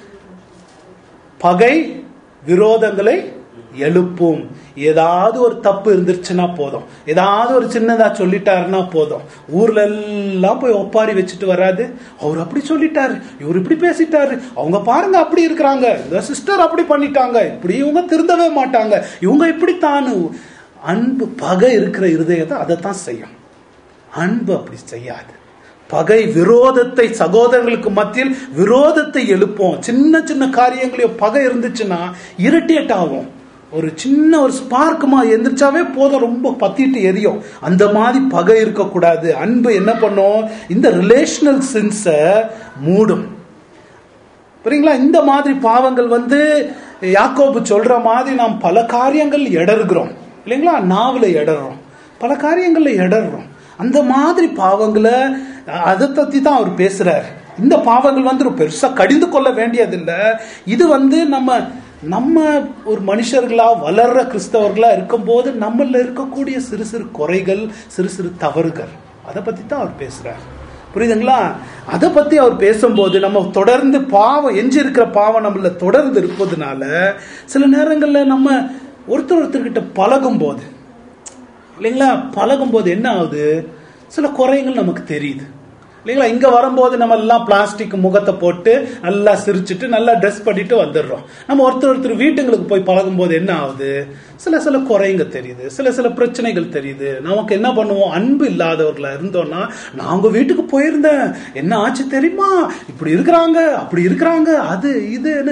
பகை விரோதங்களை எழுப்பும் ஏதாவது ஒரு தப்பு இருந்துருச்சுன்னா போதும் ஏதாவது ஒரு சின்னதா சொல்லிட்டாருன்னா போதும் ஊர்ல எல்லாம் போய் ஒப்பாரி வச்சுட்டு வராது அவர் அப்படி சொல்லிட்டாரு இவர் இப்படி பேசிட்டாரு அவங்க பாருங்க அப்படி இருக்கிறாங்க இந்த சிஸ்டர் அப்படி பண்ணிட்டாங்க இப்படி இவங்க திருந்தவே மாட்டாங்க இவங்க இப்படித்தானு அன்பு பகை இருக்கிற இருதயத்தை அதைத்தான் செய்யும் அன்பு அப்படி செய்யாது பகை விரோதத்தை சகோதரர்களுக்கு மத்தியில் விரோதத்தை எழுப்போம் சின்ன சின்ன காரியங்களையும் பகை இருந்துச்சுன்னா இரிட்டேட் ஆகும் ஒரு சின்ன ஒரு ஸ்பார்க்குமா எந்திரிச்சாவே போதும் ரொம்ப பத்திட்டு எரியும் அந்த மாதிரி பகை இருக்கக்கூடாது அன்பு என்ன பண்ணும் இந்த ரிலேஷனல் சென்ஸை மூடும் புரியுங்களா இந்த மாதிரி பாவங்கள் வந்து யாக்கோபு சொல்ற மாதிரி நாம் பல காரியங்கள் இடறுகிறோம் இல்லைங்களா நாவல இடறோம் பல காரியங்கள்ல இடறோம் அந்த மாதிரி பாவங்களை அதை பத்தி தான் அவர் பேசுறார் இந்த பாவங்கள் வந்து பெருசா கடிந்து கொள்ள வேண்டியதில்லை இது வந்து நம்ம நம்ம ஒரு மனுஷர்களா வளர்ற கிறிஸ்தவர்களா இருக்கும்போது நம்மள இருக்கக்கூடிய சிறு சிறு குறைகள் சிறு சிறு தவறுகள் அதை பத்தி தான் அவர் பேசுறார் புரியுதுங்களா அதை பத்தி அவர் பேசும்போது நம்ம தொடர்ந்து பாவம் எஞ்சி இருக்கிற பாவம் நம்மள தொடர்ந்து இருப்பதுனால சில நேரங்கள்ல நம்ம ஒருத்தர் ஒருத்தர்கிட்ட பழகும் போது இல்லைங்களா பழகும் போது என்ன ஆகுது சில குறைகள் நமக்கு தெரியுது இல்லைங்களா இங்க வரும்போது நம்ம எல்லாம் பிளாஸ்டிக் முகத்தை போட்டு நல்லா சிரிச்சுட்டு நல்லா ட்ரெஸ் பண்ணிட்டு வந்துடுறோம் நம்ம ஒருத்தர் ஒருத்தர் வீட்டுங்களுக்கு போய் பழகும் போது என்ன ஆகுது சில சில குறைங்க தெரியுது சில சில பிரச்சனைகள் தெரியுது நமக்கு என்ன பண்ணுவோம் அன்பு இல்லாதவர்களா இருந்தோம்னா நான் உங்க வீட்டுக்கு போயிருந்தேன் என்ன ஆச்சு தெரியுமா இப்படி இருக்கிறாங்க அப்படி இருக்கிறாங்க அது இதுன்னு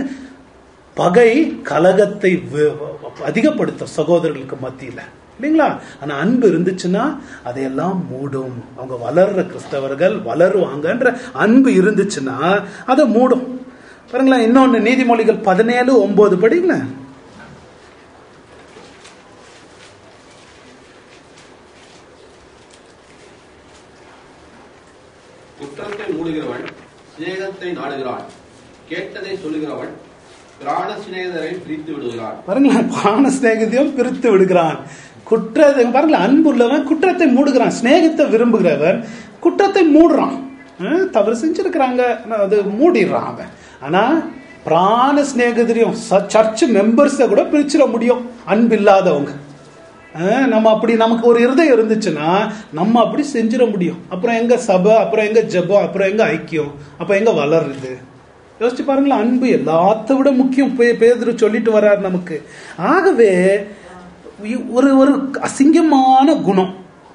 பகை கலகத்தை அதிகப்படுத்தும் சகோதரர்களுக்கு மத்தியில இல்லைங்களா ஆனா அன்பு இருந்துச்சுன்னா அதையெல்லாம் மூடும் அவங்க வளர்ற கிறிஸ்தவர்கள் வளருவாங்கன்ற அன்பு இருந்துச்சுன்னா அதை மூடும் பாருங்களேன் இன்னொன்னு நீதிமொழிகள் பதினேழு ஒன்பது படிங்களேன் குற்றத்தை மூடுகிறவன் சிநேகத்தை நாடுகிறான் கேட்டதை சொல்லுகிறவன் பிராண சிநேகிதரை பிரித்து விடுகிறான் பாருங்களேன் பான சிநேகத்தையும் பிரித்து விடுகிறான் குற்றத்தை பாருங்களேன் அன்புள்ளவன் குற்றத்தை மூடுகிறான் சிநேகத்தை விரும்புகிறவன் குற்றத்தை மூடுறான் அஹ், தவறு செஞ்சிருக்கிறாங்க ஆனா அது மூடிடுறான் அவன் ஆனா பிராண சிநேகிதரையும் சர்ச் மெம்பர்ஸை கூட பிரிச்சிட முடியும் அன்பு இல்லாதவங்க அஹ், நம்ம அப்படி நமக்கு ஒரு இருதயம் இருந்துச்சுன்னா நம்ம அப்படி செஞ்சிட முடியும் அப்புறம் எங்க சபை அப்புறம் எங்க ஜெபம் அப்புறம் எங்க ஐக்கியம் அப்ப எங்க வளருது யோசிச்சு பாருங்களேன் அன்பு எல்லாத்த விட முக்கியம் பே- பேதுரு சொல்லிட்டு வர்றாரு நமக்கு ஆகவே இ- ஒரு ஒரு அசிங்கமான குணம்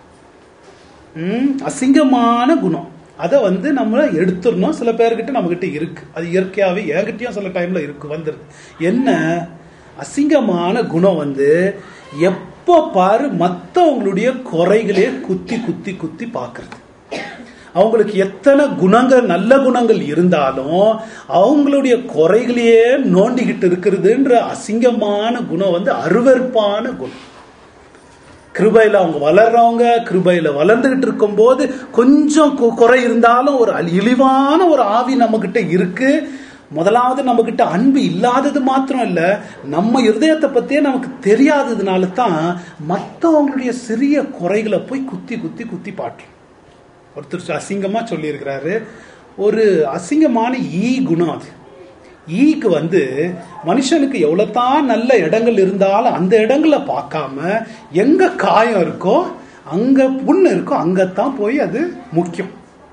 ம், அசிங்கமான குணம் அதை வந்து நம்ம எடுத்துடணும் சில பேர்கிட்ட நம்ம கிட்ட இருக்கு அது இயற்கையாவே என்கிட்டயும் சில டைம்ல இருக்கு வந்துருது என்ன அசிங்கமான குணம் வந்து எப்போ பாரு மற்றவங்களுடைய குறைகளே குத்தி குத்தி குத்தி பார்க்கறது அவங்களுக்கு எத்தனை குணங்கள் நல்ல குணங்கள் இருந்தாலும் அவங்களுடைய குறைகளையே நோண்டிக்கிட்டு இருக்கிறதுன்ற அசிங்கமான குணம் வந்து அருவருப்பான குணம் கிருபையில அவங்க வளர்றவங்க கிருபையில வளர்ந்துகிட்டு இருக்கும்போது கொஞ்சம் கு- குறை இருந்தாலும் ஒரு அழி- இழிவான ஒரு ஆவி நம்ம கிட்ட இருக்கு முதலாவது நம்ம கிட்ட அன்பு இல்லாதது மாத்திரம் இல்ல நம்ம இருதயத்தை பத்தியே நமக்கு தெரியாததுனால தான் மற்றவங்களுடைய சிறிய குறைகளை போய் குத்தி குத்தி குத்தி பாட்டுரும் ஒருத்தர் அசிங்கமா சொல்லியிருக்கிறாரு ஒரு அசிங்கமான ஈ குணம் அது ஈக்கு வந்து மனுஷனுக்கு எவ்வளவுதான் நல்ல இடங்கள் இருந்தாலும் அந்த இடங்களை பார்க்காம எங்க காயம் இருக்கோ அங்க புண்ணு இருக்கோ அங்கத்தான் போய் அது முக்கியம்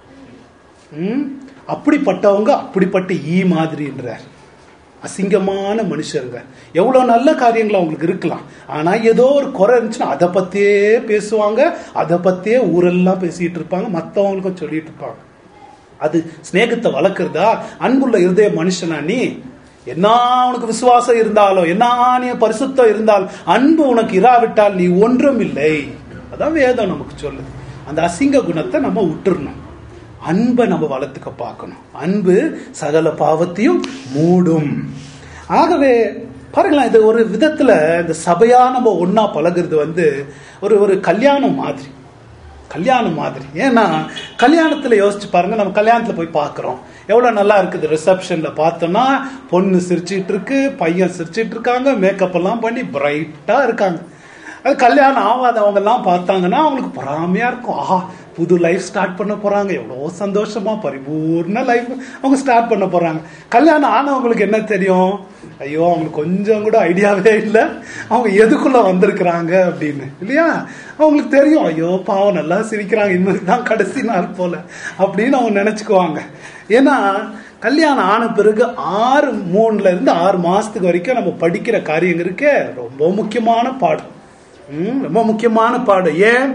ம்? அப்படிப்பட்டவங்க அப்படிப்பட்ட ஈ மாதிரின்றார் அசிங்கமான மனுஷருங்க எவ்வளவு நல்ல காரியங்கள் அவங்களுக்கு இருக்கலாம் ஆனா ஏதோ ஒரு குறை இருந்துச்சுன்னா அதை பத்தியே பேசுவாங்க அதை பத்தியே ஊரெல்லாம் பேசிட்டு இருப்பாங்க மத்தவங்களுக்கும் சொல்லிட்டு இருப்பாங்க அது சிநேகத்தை வளர்க்குறதா அன்புள்ள இருதய மனுஷனா நீ என்ன உனக்கு விசுவாசம் இருந்தாலும் என்ன நீ பரிசுத்தம் இருந்தால் அன்பு உனக்கு இராவிட்டால் நீ ஒன்றும் இல்லை அதான் வேதம் நமக்கு சொல்லுது அந்த அசிங்க குணத்தை நம்ம விட்டுறணும் அன்பை நம்ம வளர்த்துக்க பார்க்கணும் அன்பு சகல பாவத்தையும் மூடும் ஆகவே பாருங்களேன் இது ஒரு விதத்துல இந்த சபையா நம்ம ஒண்ணா பழகுறது வந்து ஒரு ஒரு கல்யாணம் மாதிரி கல்யாணம் மாதிரி ஏன்னா கல்யாணத்துல யோசிச்சு பாருங்க நம்ம கல்யாணத்துல போய் பார்க்கறோம் எவ்வளவு நல்லா இருக்குது ரிசப்ஷன்ல பார்த்தோம்னா பொண்ணு சிரிச்சிட்டு இருக்கு பையன் சிரிச்சிட்டு இருக்காங்க மேக்கப் எல்லாம் பண்ணி பிரைட்டா இருக்காங்க அது கல்யாணம் ஆகாதவங்க எல்லாம் பார்த்தாங்கன்னா அவங்களுக்கு பொறாமையா இருக்கும் ஆஹா புது லைஃப் ஸ்டார்ட் பண்ண போறாங்க எவ்வளோ சந்தோஷமா பரிபூர்ண லைஃப் அவங்க ஸ்டார்ட் பண்ண போறாங்க கல்யாணம் ஆனவங்களுக்கு என்ன தெரியும் ஐயோ அவங்களுக்கு கொஞ்சம் கூட ஐடியாவே இல்லை அவங்க எதுக்குள்ள வந்திருக்கிறாங்க அப்படின்னு இல்லையா அவங்களுக்கு தெரியும் ஐயோ பாவம் நல்லா சிரிக்கிறாங்க இன்னும் தான் கடைசி நாள் போல அப்படின்னு அவங்க நினைச்சுக்குவாங்க ஏன்னா கல்யாணம் ஆன பிறகு ஆறு மூணுல இருந்து ஆறு மாசத்துக்கு வரைக்கும் நம்ம படிக்கிற காரியம் இருக்கே ரொம்ப முக்கியமான பாடம் ம், ரொம்ப முக்கியமான பாடம் ஏன்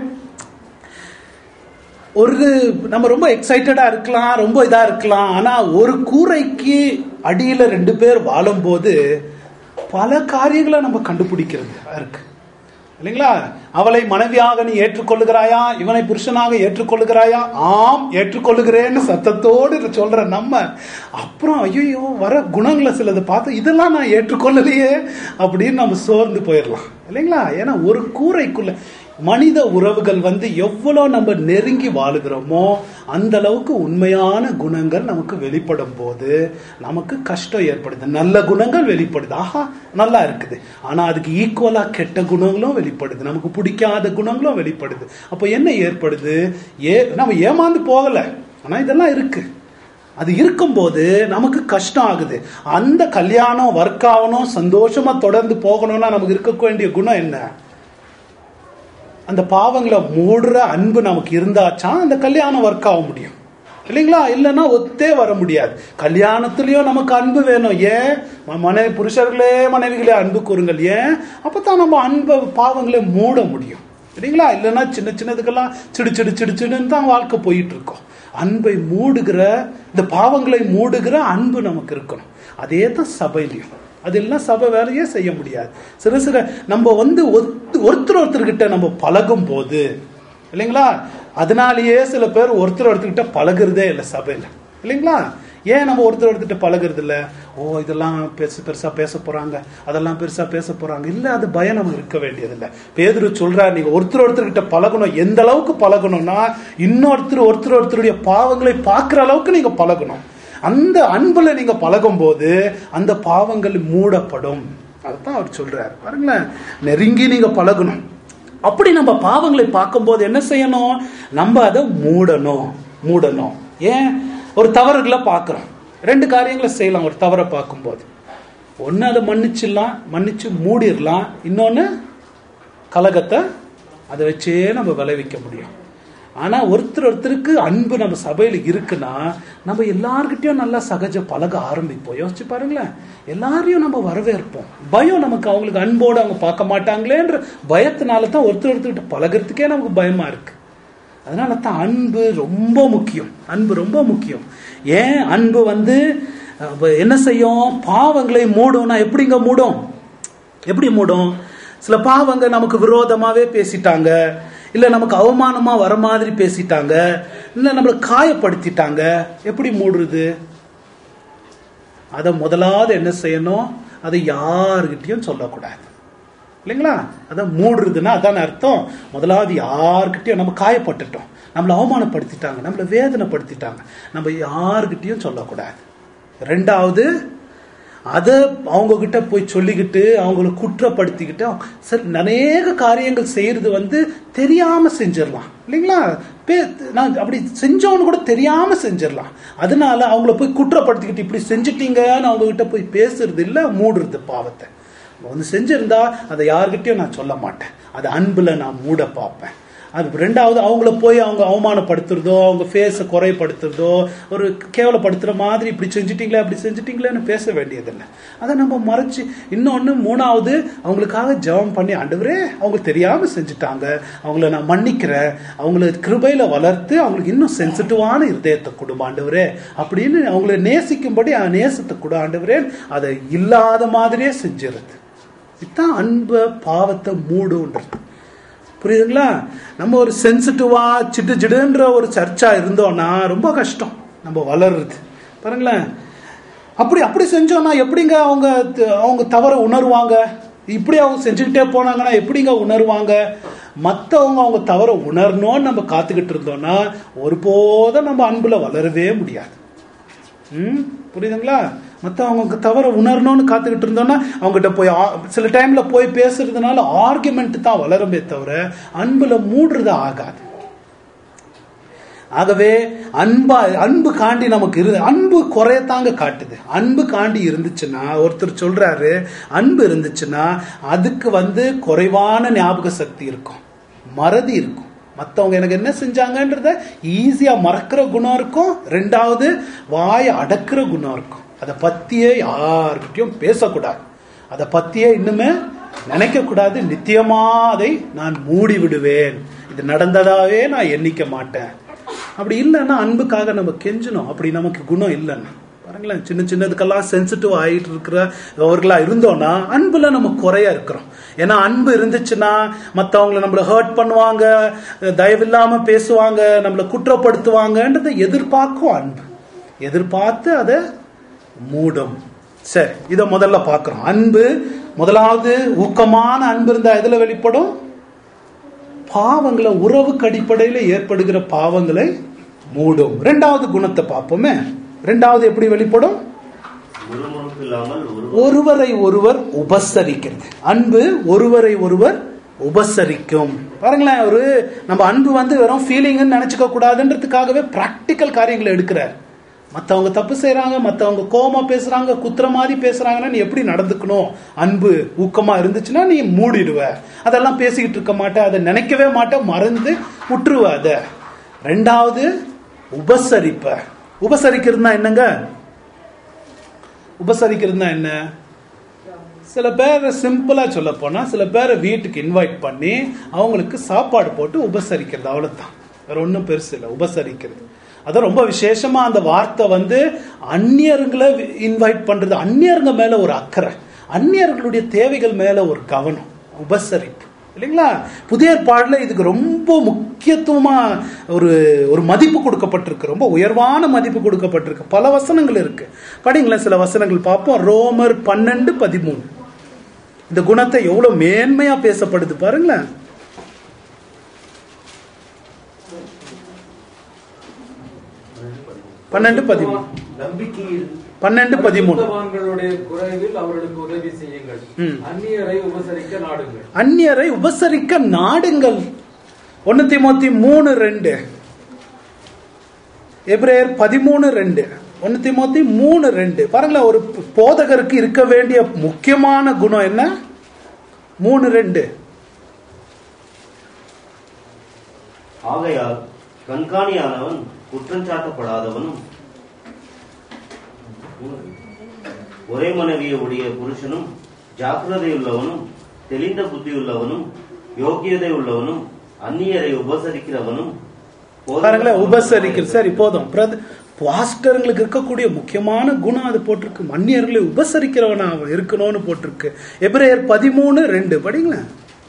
ஒரு நம்ம ரொம்ப எக்ஸைட்டடா இருக்கலாம் ரொம்ப இதா இருக்கலாம் ஆனா ஒரு கூரைக்கு அடியில ரெண்டு பேர் வாழும்போது பல காரியங்களை நம்ம கண்டுபிடிக்கிறது இருக்கு இல்லைங்களா அவளை மனைவியாக நீ ஏற்றுக்கொள்ளுகிறாயா இவனை புருஷனாக ஏற்றுக்கொள்ளுகிறாயா ஆம் ஏற்றுக்கொள்ளுகிறேன்னு சத்தத்தோடு சொல்ற நம்ம அப்புறம் ஐயோ வர குணங்களை சிலது பார்த்து இதெல்லாம் நான் ஏற்றுக்கொள்ளலையே அப்படின்னு நம்ம சோர்ந்து போயிடலாம் இல்லைங்களா ஏன்னா ஒரு கூரைக்குள்ள மனித உறவுகள் வந்து எவ்வளவு நம்ம நெருங்கி வாழுகிறோமோ அந்த அளவுக்கு உண்மையான குணங்கள் நமக்கு வெளிப்படும் போது நமக்கு கஷ்டம் ஏற்படுது நல்ல குணங்கள் வெளிப்படுது ஆஹா நல்லா இருக்குது ஆனா அதுக்கு ஈக்குவலா கெட்ட குணங்களும் வெளிப்படுது நமக்கு பிடிக்காத குணங்களும் வெளிப்படுது அப்போ என்ன ஏற்படுது ஏ நம்ம ஏமாந்து போகல ஆனா இதெல்லாம் இருக்கு அது இருக்கும்போது நமக்கு கஷ்டம் ஆகுது அந்த கல்யாணம் ஒர்க் ஆகணும் சந்தோஷமா தொடர்ந்து போகணும்னா நமக்கு இருக்க வேண்டிய குணம் என்ன அந்த பாவங்களை மூடுற அன்பு நமக்கு இருந்தாச்சான் அந்த கல்யாணம் ஒர்க் ஆக முடியும் இல்லைங்களா இல்லைன்னா ஒத்தே வர முடியாது கல்யாணத்துலயும் நமக்கு அன்பு வேணும் ஏன் ம- மனைவி புருஷர்களே மனைவிகளே அன்பு கூறுங்கள் ஏன் அப்பதான் நம்ம அன்பை பாவங்களை மூட முடியும் இல்லைங்களா இல்லைன்னா சின்ன சின்னதுக்கெல்லாம் சிடு சிடு சிடு சிடுன்னு தான் வாழ்க்கை போயிட்டு இருக்கோம் அன்பை மூடுகிற இந்த பாவங்களை மூடுகிற அன்பு நமக்கு இருக்கணும் அதே தான் சபையிலையும் அதெல்லாம் சபை வேலையே செய்ய முடியாது சில சில நம்ம வந்து ஒத்து- ஒருத்தர் ஒருத்தர்கிட்ட நம்ம பழகும் போது இல்லைங்களா அதனாலேயே சில பேர் ஒருத்தர் ஒருத்தர்கிட்ட பழகுறதே இல்லை சபையில இல்லைங்களா ஏன் நம்ம ஒருத்தர் ஒருத்தர்கிட்ட பழகுறது இல்ல ஓ இதெல்லாம் பெருசு பெருசா பேச போறாங்க அதெல்லாம் பெருசா பேச போறாங்க இல்ல அது பயம் நமக்கு இருக்க வேண்டியதில்லை பேதுரு சொல்றாரு நீங்க ஒருத்தர் ஒருத்தர்கிட்ட பழகணும் எந்த அளவுக்கு பழகணும்னா இன்னொருத்தர் ஒருத்தர் ஒருத்தருடைய பாவங்களை பார்க்குற அளவுக்கு நீங்க பழகணும் அந்த அன்புல நீங்க பழகும் போது அந்த பாவங்கள் மூடப்படும் அதுதான் அவர் சொல்றாரு பாருங்களேன் நெருங்கி நீங்க பழகணும் அப்படி நம்ம பாவங்களை பார்க்கும்போது என்ன செய்யணும் நம்ம அதை மூடணும் மூடணும் ஏன் ஒரு தவறுகளை பார்க்குறோம் ரெண்டு காரியங்களை செய்யலாம் ஒரு தவறை பார்க்கும்போது ஒன்று அதை மன்னிச்சிடலாம் மன்னிச்சு மூடிடலாம் இன்னொன்று கலகத்தை அதை வச்சே நம்ம விளைவிக்க முடியும் ஆனா ஒருத்தர் ஒருத்தருக்கு அன்பு நம்ம சபையில இருக்குன்னா நம்ம எல்லார்கிட்டயும் நல்லா சகஜ பழக ஆரம்பிப்போம் யோசிச்சு பாருங்களேன் எல்லாரையும் நம்ம வரவேற்போம் பயம் நமக்கு அவங்களுக்கு அன்போடு அவங்க பார்க்க மாட்டாங்களேன்ற பயத்தினால தான் ஒருத்தர் ஒருத்தர்கிட்ட பழகிறதுக்கே நமக்கு பயமா இருக்கு அதனால தான் அன்பு ரொம்ப முக்கியம் அன்பு ரொம்ப முக்கியம் ஏன் அன்பு வந்து அஹ், என்ன செய்யும் பாவங்களை மூடும்னா எப்படிங்க மூடும் எப்படி மூடும் சில பாவங்க நமக்கு விரோதமாவே பேசிட்டாங்க இல்ல நமக்கு அவமானமா வர மாதிரி பேசிட்டாங்க இல்ல நம்மளை காயப்படுத்திட்டாங்க எப்படி மூடுறது அதை முதலாவது என்ன செய்யணும் அதை யாருக்கிட்டையும் சொல்லக்கூடாது இல்லைங்களா அதை மூடுறதுன்னா அதான அர்த்தம் முதலாவது யாருக்கிட்டையும் நம்ம காயப்பட்டுட்டோம் நம்மளை அவமானப்படுத்திட்டாங்க நம்மளை வேதனைப்படுத்திட்டாங்க நம்ம யாருக்கிட்டையும் சொல்லக்கூடாது ரெண்டாவது அதை அவங்க கிட்ட போய் சொல்லிக்கிட்டு அவங்கள குற்றப்படுத்திக்கிட்டு சரி அநேக காரியங்கள் செய்யறது வந்து தெரியாம செஞ்சிடலாம் இல்லைங்களா பே- நான் அப்படி செஞ்சவனு கூட தெரியாம செஞ்சிடலாம் அதனால அவங்கள போய் குற்றப்படுத்திக்கிட்டு இப்படி செஞ்சிட்டீங்கன்னு அவங்க கிட்ட போய் பேசுறது இல்ல மூடுறது பாவத்தை ஒன்று செஞ்சிருந்தா அதை யார்கிட்டயும் நான் சொல்ல மாட்டேன் அது அன்புல நான் மூட பார்ப்பேன் அது ரெண்டாவது அவங்கள போய் அவங்க அவமானப்படுத்துறதோ அவங்க ஃபேஸை குறைப்படுத்துறதோ ஒரு கேவலப்படுத்துற மாதிரி இப்படி செஞ்சிட்டீங்களே அப்படி செஞ்சிட்டீங்களேன்னு பேச வேண்டியதில்லை அதை நம்ம மறைச்சு இன்னொன்று மூணாவது அவங்களுக்காக ஜெபம் பண்ணி ஆண்டவரே அவங்க தெரியாம செஞ்சுட்டாங்க அவங்கள நான் மன்னிக்கிறேன் அவங்கள கிருபையில வளர்த்து அவங்களுக்கு இன்னும் சென்சிட்டிவான இருதயத்தை கொடு ஆண்டவரே அப்படின்னு அவங்கள நேசிக்கும்படி அஹ், நேசத்தை கொடு ஆண்டவரே அதை இல்லாத மாதிரியே செஞ்சிருது இதுதான் அன்பை பாவத்தை மூடுன்றது புரியுதுங்களா நம்ம ஒரு சென்சிட்டிவா சிட்டு சிடுன்ற ஒரு சர்ச்சா இருந்தோம்னா ரொம்ப கஷ்டம் நம்ம வளருது பாருங்களேன் அப்படி அப்படி செஞ்சோம்னா எப்படிங்க அவங்க த- அவங்க தவற உணர்வாங்க இப்படி அவங்க செஞ்சுக்கிட்டே போனாங்கன்னா எப்படிங்க உணர்வாங்க மற்றவங்க அவங்க தவற உணரணும்னு நம்ம காத்துக்கிட்டு இருந்தோம்னா ஒருபோதும் நம்ம அன்புல வளரவே முடியாது ம் புரியுதுங்களா மற்றவங்க தவற உணரணும்னு காத்துக்கிட்டு இருந்தோம்னா அவங்ககிட்ட போய் ஆ- சில டைம்ல போய் பேசுறதுனால ஆர்குமெண்ட் தான் வளருமே தவிர அன்புல மூடுறது ஆகாது ஆகவே அன்பா அன்பு காண்டி நமக்கு இரு அன்பு குறையத்தாங்க காட்டுது அன்பு காண்டி இருந்துச்சுன்னா ஒருத்தர் சொல்றாரு அன்பு இருந்துச்சுன்னா அதுக்கு வந்து குறைவான ஞாபக சக்தி இருக்கும் மறதி இருக்கும் மற்றவங்க எனக்கு என்ன செஞ்சாங்கன்றத ஈஸியா மறக்கிற குணம் இருக்கும் ரெண்டாவது வாயை அடக்குற குணம் இருக்கும் அதை பத்தியே யார்கிட்டயும் பேசக்கூடாது அதை பத்தியே இன்னுமே நினைக்க கூடாது நித்தியமா அதை நான் மூடி விடுவேன் இது நடந்ததாவே நான் எண்ணிக்க மாட்டேன் அப்படி இல்லைன்னா அன்புக்காக நம்ம கெஞ்சணும் அப்படி நமக்கு குணம் இல்லைன்னா பாருங்களேன் சின்ன சின்னதுக்கெல்லாம் சென்சிட்டிவ் ஆகிட்டு இருக்கிறவர்களா இருந்தோம்னா அன்புல நம்ம குறைய இருக்கிறோம் ஏன்னா அன்பு இருந்துச்சுன்னா மற்றவங்கள நம்மளை ஹர்ட் பண்ணுவாங்க தயவில்லாம பேசுவாங்க நம்மளை குற்றப்படுத்துவாங்கன்றதை எதிர்பார்க்கும் அன்பு எதிர்பார்த்து அதை மூடும் சரி இதை முதல்ல பார்க்கிறோம் அன்பு முதலாவது ஊக்கமான அன்பு இருந்தா எதுல வெளிப்படும் பாவங்களை உறவுக்கு அடிப்படையில் ஏற்படுகிற பாவங்களை மூடும் ரெண்டாவது குணத்தை பார்ப்போமே ரெண்டாவது எப்படி வெளிப்படும் முறுமுறுப்பு இல்லாமல் ஒரு ஒருவரை ஒருவர் உபசரிக்கிறது அன்பு ஒருவரை ஒருவர் உபசரிக்கும் பாருங்களேன் ஒரு நம்ம அன்பு வந்து வெறும் ஃபீலிங்னு நினைச்சுக்க கூடாதுன்றதுக்காகவே பிராக்டிக்கல் காரியங்களை எடுக்கிறார் மற்றவங்க தப்பு செய்றாங்க மற்றவங்க கோவமா பேசுறாங்க குத்துற மாதிரி பேசுறாங்கன்னா நீ எப்படி நடந்துக்கணும் அன்பு ஊக்கமா இருந்துச்சுன்னா நீ மூடிடுவ அதெல்லாம் பேசிக்கிட்டு இருக்க மாட்ட அதை நினைக்கவே மாட்ட மறந்து விட்டுருவ அத ரெண்டாவது உபசரிப்ப உபசரிக்கிறதுனா என்னங்க உபசரிக்கிறதுனா என்ன சில பேரை சிம்பிளா சொல்ல போனா சில பேரை வீட்டுக்கு இன்வைட் பண்ணி அவங்களுக்கு சாப்பாடு போட்டு உபசரிக்கிறது அவ்வளவுதான் வேற ஒன்றும் பெருசு இல்லை உபசரிக்கிறது அதான் ரொம்ப விசேஷமா அந்த வார்த்தை வந்து அந்நியர்களை இன்வைட் பண்றது அந்நியருங்க மேல ஒரு அக்கறை அந்நியர்களுடைய தேவைகள் மேல ஒரு கவனம் உபசரிப்பு இல்லைங்களா புதிய ஏற்பாடுல இதுக்கு ரொம்ப முக்கியத்துவமா ஒரு ஒரு மதிப்பு கொடுக்கப்பட்டிருக்கு ரொம்ப உயர்வான மதிப்பு கொடுக்கப்பட்டிருக்கு பல வசனங்கள் இருக்கு படிங்களேன் சில வசனங்கள் பார்ப்போம் ரோமர் பன்னெண்டு பதிமூணு இந்த குணத்தை எவ்வளவு மேன்மையா பேசப்படுது பாருங்களேன் பன்னெண்டு பதிமூணு நம்பிக்கையில் பன்னெண்டு பதிமூணு பரிசுத்தவான்களுடைய குறைவில் அவர்களுக்கு உதவி செய்யுங்கள் ம். அந்நியரை உபசரிக்க நாடுங்கள் அந்நியரை உபசரிக்க நாடுங்கள் ஒன்னு தீமோத்தி மூணு ரெண்டு எப்ரேயர் பதிமூணு ரெண்டு ஒன்னு தீமோத்தி மூணு ரெண்டு பாருங்களேன் ஒரு போதகருக்கு இருக்க வேண்டிய முக்கியமான குணம் என்ன மூணு ரெண்டு ஆகையால் கண்காணியானவன் குற்றஞ்சாட்டப்படாதவனும் ஒரே மனைவியை உடைய புருஷனும் ஜாக்கிரதையுள்ளவனும் தெளிந்த புத்தியுள்ளவனும் யோக்கியதை உள்ளவனும் அந்நியரை உபசரிக்கிறவனும் பாருங்களேன் உபசரிக்கிற சரி போதும் பிரத- பாஸ்டருங்களுக்கு இருக்கக்கூடிய முக்கியமான குணம் அது போட்டிருக்கு மன்னியர்களை உபசரிக்கிறவனா அவன் இருக்கணும்னு போட்டிருக்கு எபிரேயர் பதிமூணு ரெண்டு படிங்களேன்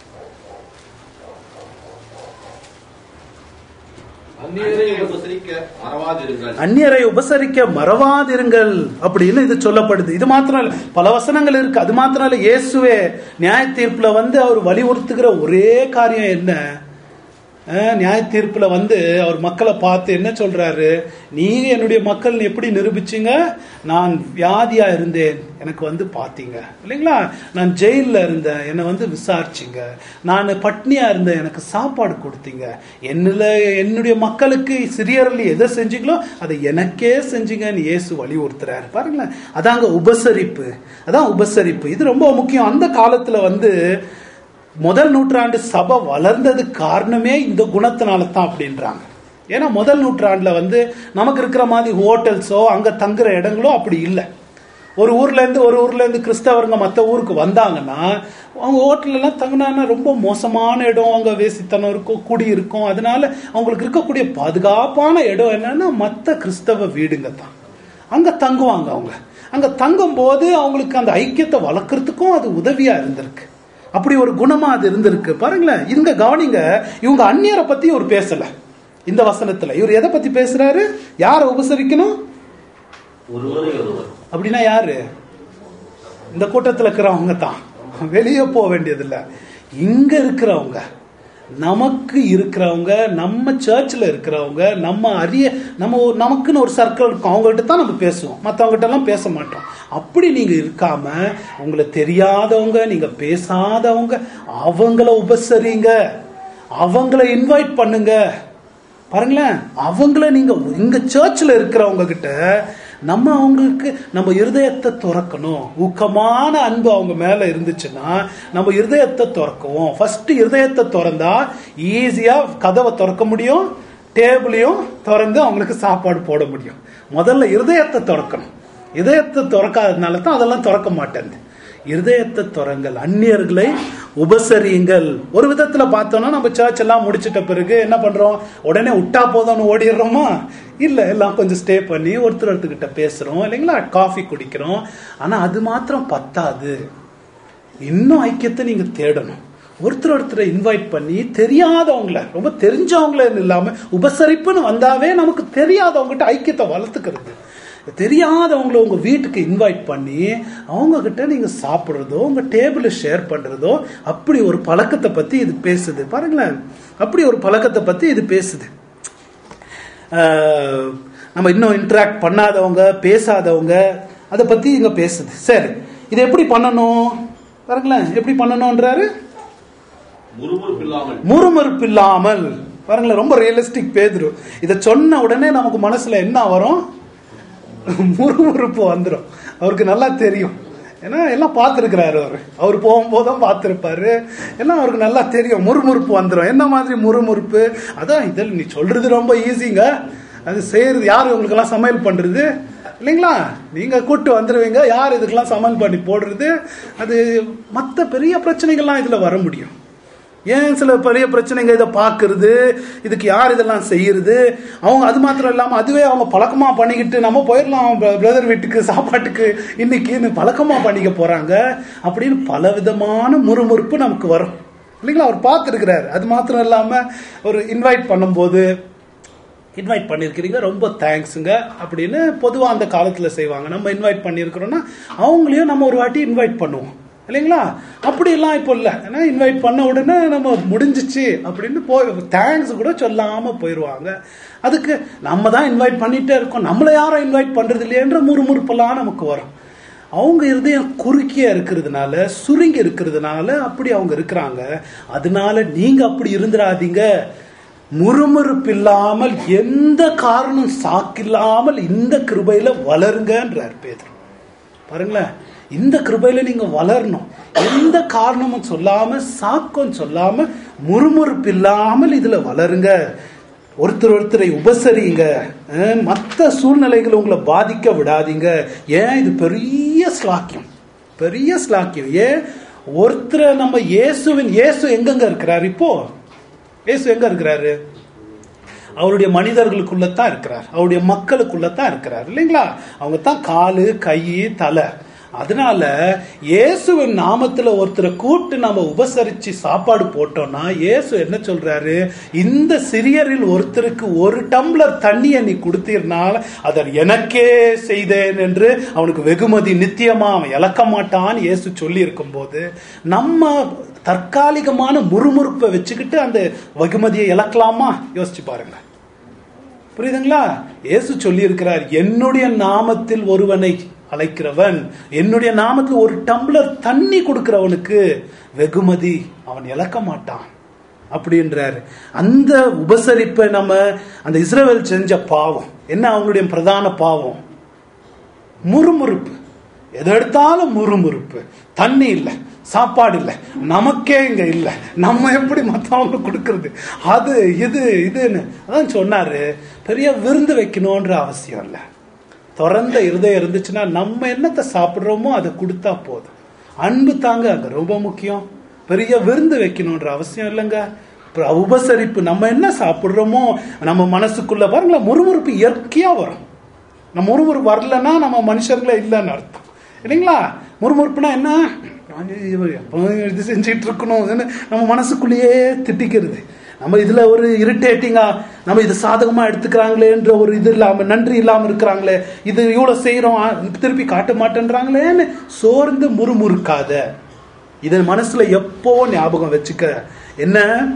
அந்நியரை அந்நியரை உபசரிக்க மறவாதிருங்கள் அந்நியரை உபசரிக்க மறவாதிருங்கள் அப்படின்னு இது சொல்லப்படுது இது மாத்திரம் இல்ல பல வசனங்கள் இருக்கு அது மாத்திரம் இல்ல இயேசுவே நியாய தீர்ப்புல வந்து அவர் வலியுறுத்துகிற ஒரே காரியம் என்ன அஹ், நியாய தீர்ப்புல வந்து அவர் மக்களை பார்த்து என்ன சொல்றாரு நீங்க என்னுடைய மக்கள் எப்படி நிரூபிச்சீங்க நான் வியாதியா இருந்தேன் எனக்கு வந்து பார்த்தீங்க இல்லைங்களா நான் ஜெயில்ல இருந்தேன் என்னை வந்து விசாரிச்சீங்க நான் பட்னியா இருந்தேன் எனக்கு சாப்பாடு கொடுத்தீங்க என்னில் என்னுடைய மக்களுக்கு சிறியரில் எதை செஞ்சீங்களோ அதை எனக்கே செஞ்சீங்கன்னு இயேசு வலியுறுத்துறாரு பாருங்களேன் அதாங்க உபசரிப்பு அதான் உபசரிப்பு இது ரொம்ப முக்கியம் அந்த காலத்துல வந்து முதல் நூற்றாண்டு சபை வளர்ந்தது காரணமே இந்த குணத்தினால தான் அப்படின்றாங்க ஏன்னா முதல் நூற்றாண்டுல வந்து நமக்கு இருக்கிற மாதிரி ஹோட்டல்ஸோ அங்க தங்குற இடங்களோ அப்படி இல்லை ஒரு ஊர்ல இருந்து ஒரு ஊர்ல இருந்து கிறிஸ்தவருங்க மற்ற ஊருக்கு வந்தாங்கன்னா அவங்க ஹோட்டல்ல எல்லாம் தங்கினாங்கன்னா ரொம்ப மோசமான இடம் அங்க வேசித்தனம் இருக்கும் குடி இருக்கும் அதனால அவங்களுக்கு இருக்கக்கூடிய பாதுகாப்பான இடம் என்னன்னா மற்ற கிறிஸ்தவ வீடுங்க தான் அங்க தங்குவாங்க அவங்க அங்க தங்கும் போது அவங்களுக்கு அந்த ஐக்கியத்தை வளர்க்கறதுக்கும் அது உதவியா இருந்திருக்கு அப்படி ஒரு குணமா அது இருந்திருக்கு பாருங்களேன் இங்க கவனிங்க இவங்க அந்நியரை பத்தி இவர் பேசல இந்த வசனத்துல இவர் எதை பத்தி பேசுறாரு யாரை உபசரிக்கணும் ஒருவரை ஒருவர் அப்படின்னா யாரு இந்த கூட்டத்தில் இருக்கிறவங்க தான் வெளியே போக வேண்டியதில்லை இங்க இருக்கிறவங்க நமக்கு இருக்கிறவங்க நம்ம சர்ச்சில் இருக்கிறவங்க நம்ம அறிய நம்ம ஒரு- நமக்குன்னு ஒரு சர்க்கிள் இருக்கும் அவங்கள்ட்ட தான் நம்ம பேசுவோம் மற்றவங்ககிட்ட எல்லாம் பேச மாட்டோம் அப்படி நீங்க இருக்காம உங்களை தெரியாதவங்க நீங்க பேசாதவங்க அவங்கள உபசரிங்க அவங்கள இன்வைட் பண்ணுங்க பாருங்களேன் அவங்கள நீங்க இங்க சர்ச்சில் இருக்கிறவங்க கிட்ட நம்ம அவங்களுக்கு நம்ம இருதயத்தை திறக்கணும் ஊக்கமான அன்பு அவங்க மேல இருந்துச்சுன்னா நம்ம இருதயத்தை திறக்குவோம் ஃபர்ஸ்ட் இருதயத்தை திறந்தா ஈஸியா கதவை திறக்க முடியும் டேபிளையும் திறந்து அவங்களுக்கு சாப்பாடு போட முடியும் முதல்ல இருதயத்தை திறக்கணும் இதயத்தை திறக்காததுனால தான் அதெல்லாம் திறக்க மாட்டேன் இருதயத்தை திறங்கள் அந்நியர்களை உபசரியுங்கள் ஒரு விதத்துல பார்த்தோம்னா நம்ம சர்ச் எல்லாம் முடிச்சிட்ட பிறகு என்ன பண்றோம் உடனே விட்டா போதும்னு ஓடிடுறோமா இல்ல எல்லாம் கொஞ்சம் ஸ்டே பண்ணி ஒருத்தர் ஒருத்தர்கிட்ட பேசுறோம் இல்லைங்களா காஃபி குடிக்கிறோம் ஆனா அது மாத்திரம் பத்தாது இன்னும் ஐக்கியத்தை நீங்க தேடணும் ஒருத்தர் ஒருத்தரை இன்வைட் பண்ணி தெரியாதவங்கள ரொம்ப தெரிஞ்சவங்கள இல்லாம உபசரிப்புன்னு வந்தாவே நமக்கு தெரியாதவங்ககிட்ட ஐக்கியத்தை வளர்த்துக்கிறது தெரியாதவங்கள உங்க வீட்டுக்கு இன்வைட் பண்ணி அவங்க கிட்ட நீங்க சாப்பிடுறதோ உங்க டேபிள ஷேர் பண்றதோ அப்படி ஒரு பழக்கத்தை பத்தி இது பேசுது பாருங்களேன் அப்படி ஒரு பழக்கத்தை பத்தி இது பேசுது ஆஹ், நம்ம இன்னும் இன்டராக்ட் பண்ணாதவங்க பேசாதவங்க அதை பத்தி இங்க பேசுது சரி இது எப்படி பண்ணணும் பாருங்களேன் எப்படி பண்ணணும்ன்றாரு முறுமுறுப்பு இல்லாமல் முறுமுறுப்பு இல்லாமல் பாருங்களேன் ரொம்ப ரியலிஸ்டிக் பேதுரு இதை சொன்ன உடனே நமக்கு மனசுல என்ன வரும் முறுமுறுப்பு வந்துடும் அவருக்கு நல்லா தெரியும் ஏன்னா எல்லாம் பார்த்துருக்கிறாரு அவர் அவர் போகும்போதும் பார்த்துருப்பாரு எல்லாம் அவருக்கு நல்லா தெரியும் முறுமுறுப்பு வந்துடும் என்ன மாதிரி முறுமுறுப்பு அதான் இதில் நீ சொல்றது ரொம்ப ஈஸிங்க அது செய்யறது யார் உங்களுக்கெல்லாம் சமையல் பண்றது இல்லைங்களா நீங்க கூட்டு வந்துருவீங்க யார் இதுக்கெல்லாம் சமையல் பண்ணி போடுறது அது மற்ற பெரிய பிரச்சனைகள்லாம் இதுல வர முடியும் ஏன் சில பெரிய பிரச்சனைங்க இதை பார்க்கறது இதுக்கு யார் இதெல்லாம் செய்யறது அவங்க அது மாத்திரம் இல்லாம அதுவே அவங்க பழக்கமா பண்ணிக்கிட்டு நம்ம போயிடலாம் பிரதர் வீட்டுக்கு சாப்பாட்டுக்கு இன்னைக்குன்னு பழக்கமா பண்ணிக்க போறாங்க அப்படின்னு பல விதமான முறுமுறுப்பு நமக்கு வரும் இல்லைங்களா அவர் பார்த்துருக்கிறாரு அது மாத்திரம் இல்லாம ஒரு இன்வைட் பண்ணும்போது இன்வைட் பண்ணியிருக்கிறீங்க ரொம்ப தேங்க்ஸுங்க அப்படின்னு பொதுவாக அந்த காலத்தில் செய்வாங்க நம்ம இன்வைட் பண்ணியிருக்கிறோம்னா அவங்களையும் நம்ம ஒரு வாட்டி இன்வைட் பண்ணுவோம் இல்லைங்களா அப்படிலாம் இப்போ இல்லை ஏன்னா இன்வைட் பண்ண உடனே நம்ம முடிஞ்சிச்சு அப்படின்னு போய் தேங்க்ஸ் கூட சொல்லாமல் போயிடுவாங்க அதுக்கு நம்ம தான் இன்வைட் பண்ணிட்டே இருக்கோம் நம்மளை யாரும் இன்வைட் பண்ணுறது இல்லையன்ற முறுமுறுப்பெல்லாம் நமக்கு வரும் அவங்க இருதயம் குறுக்கியா இருக்கிறதுனால சுருங்கி இருக்கிறதுனால அப்படி அவங்க இருக்கிறாங்க அதனால நீங்க அப்படி இருந்துடாதீங்க முறுமுறுப்பு இல்லாமல் எந்த காரணம் சாக்கில்லாமல் இந்த கிருபையில வளருங்கன்றார் பேதர் பாருங்களேன் இந்த கிருபையில நீங்க வளரணும் எந்த காரணமும் சொல்லாம சாக்கம் சொல்லாம முறுமுறுப்பு இல்லாமல் இதுல வளருங்க ஒருத்தர் ஒருத்தரை உபசரிங்க அஹ், மத்த சூழ்நிலைகள் உங்களை பாதிக்க விடாதீங்க ஏன் இது பெரிய ஸ்லாக்கியம் பெரிய ஸ்லாக்கியம் ஏன் ஒருத்தரை நம்ம இயேசுவின் இயேசு எங்கெங்க இருக்கிறார் இப்போ இயேசு எங்க இருக்கிறாரு அவருடைய மனிதர்களுக்குள்ள தான் இருக்கிறார் அவருடைய மக்களுக்குள்ள தான் இருக்கிறார் இல்லைங்களா அவங்க தான் காலு கை தலை அதனால இயேசுவின் நாமத்துல ஒருத்தரை கூட்டு நம்ம உபசரிச்சு சாப்பாடு போட்டோம்னா இயேசு என்ன சொல்றாரு இந்த சிறியரில் ஒருத்தருக்கு ஒரு டம்ளர் தண்ணியை நீ கொடுத்தீர்னால் அதை எனக்கே செய்தேன் என்று அவனுக்கு வெகுமதி நித்தியமா அவன் இழக்க மாட்டான்னு இயேசு சொல்லி இருக்கும்போது நம்ம தற்காலிகமான முறுமுறுப்பை வச்சுக்கிட்டு அந்த வெகுமதியை இழக்கலாமா யோசிச்சு பாருங்க புரியுதுங்களா இயேசு சொல்லி இருக்கிறார் என்னுடைய நாமத்தில் ஒருவனை அழைக்கிறவன் என்னுடைய நாமத்தில் ஒரு டம்ளர் தண்ணி கொடுக்கிறவனுக்கு வெகுமதி அவன் இழக்க மாட்டான் அப்படின்றாரு அந்த உபசரிப்பை நம்ம அந்த இஸ்ரவேல் செஞ்ச பாவம் என்ன அவங்களுடைய பிரதான பாவம் முறுமுறுப்பு எதை எடுத்தாலும் முறுமுறுப்பு தண்ணி இல்லை சாப்பாடு இல்லை நமக்கே இங்க இல்லை நம்ம எப்படி மற்றவங்க கொடுக்கறது அது இது இதுன்னு அதான் சொன்னாரு பெரிய விருந்து வைக்கணும்ன்ற அவசியம் இல்லை திறந்த இருதயம் இருந்துச்சுன்னா நம்ம என்னத்தை சாப்பிடுறோமோ அதை கொடுத்தா போதும் அன்பு தாங்க அங்க ரொம்ப முக்கியம் பெரிய விருந்து வைக்கணும்ன்ற அவசியம் இல்லைங்க அப்புறம் உபசரிப்பு நம்ம என்ன சாப்பிடுறோமோ நம்ம மனசுக்குள்ள பாருங்களேன் முறுமுறுப்பு இயற்கையா வரும் நம்ம முறுமுறுப்பு வரலன்னா நம்ம மனுஷங்களே இல்லைன்னு அர்த்தம் இல்லைங்களா முறுமுறுப்புனா என்ன இவர் எப்போ இது செஞ்சுட்டு இருக்கணும் இதுன்னு நம்ம மனசுக்குள்ளேயே திட்டிக்கிறது நம்ம இதுல ஒரு இரிட்டேட்டிங்கா நம்ம இது சாதகமா எடுத்துக்கிறாங்களேன்ற ஒரு இது இல்லாம நன்றி இல்லாம இருக்கிறாங்களே இது இவ்வளவு செய்யறோம் ஆ, திருப்பி காட்ட மாட்டேன்றாங்களேன்னு சோர்ந்து முறுமுறுக்காத இதை மனசுல எப்போ ஞாபகம் வச்சுக்க என்ன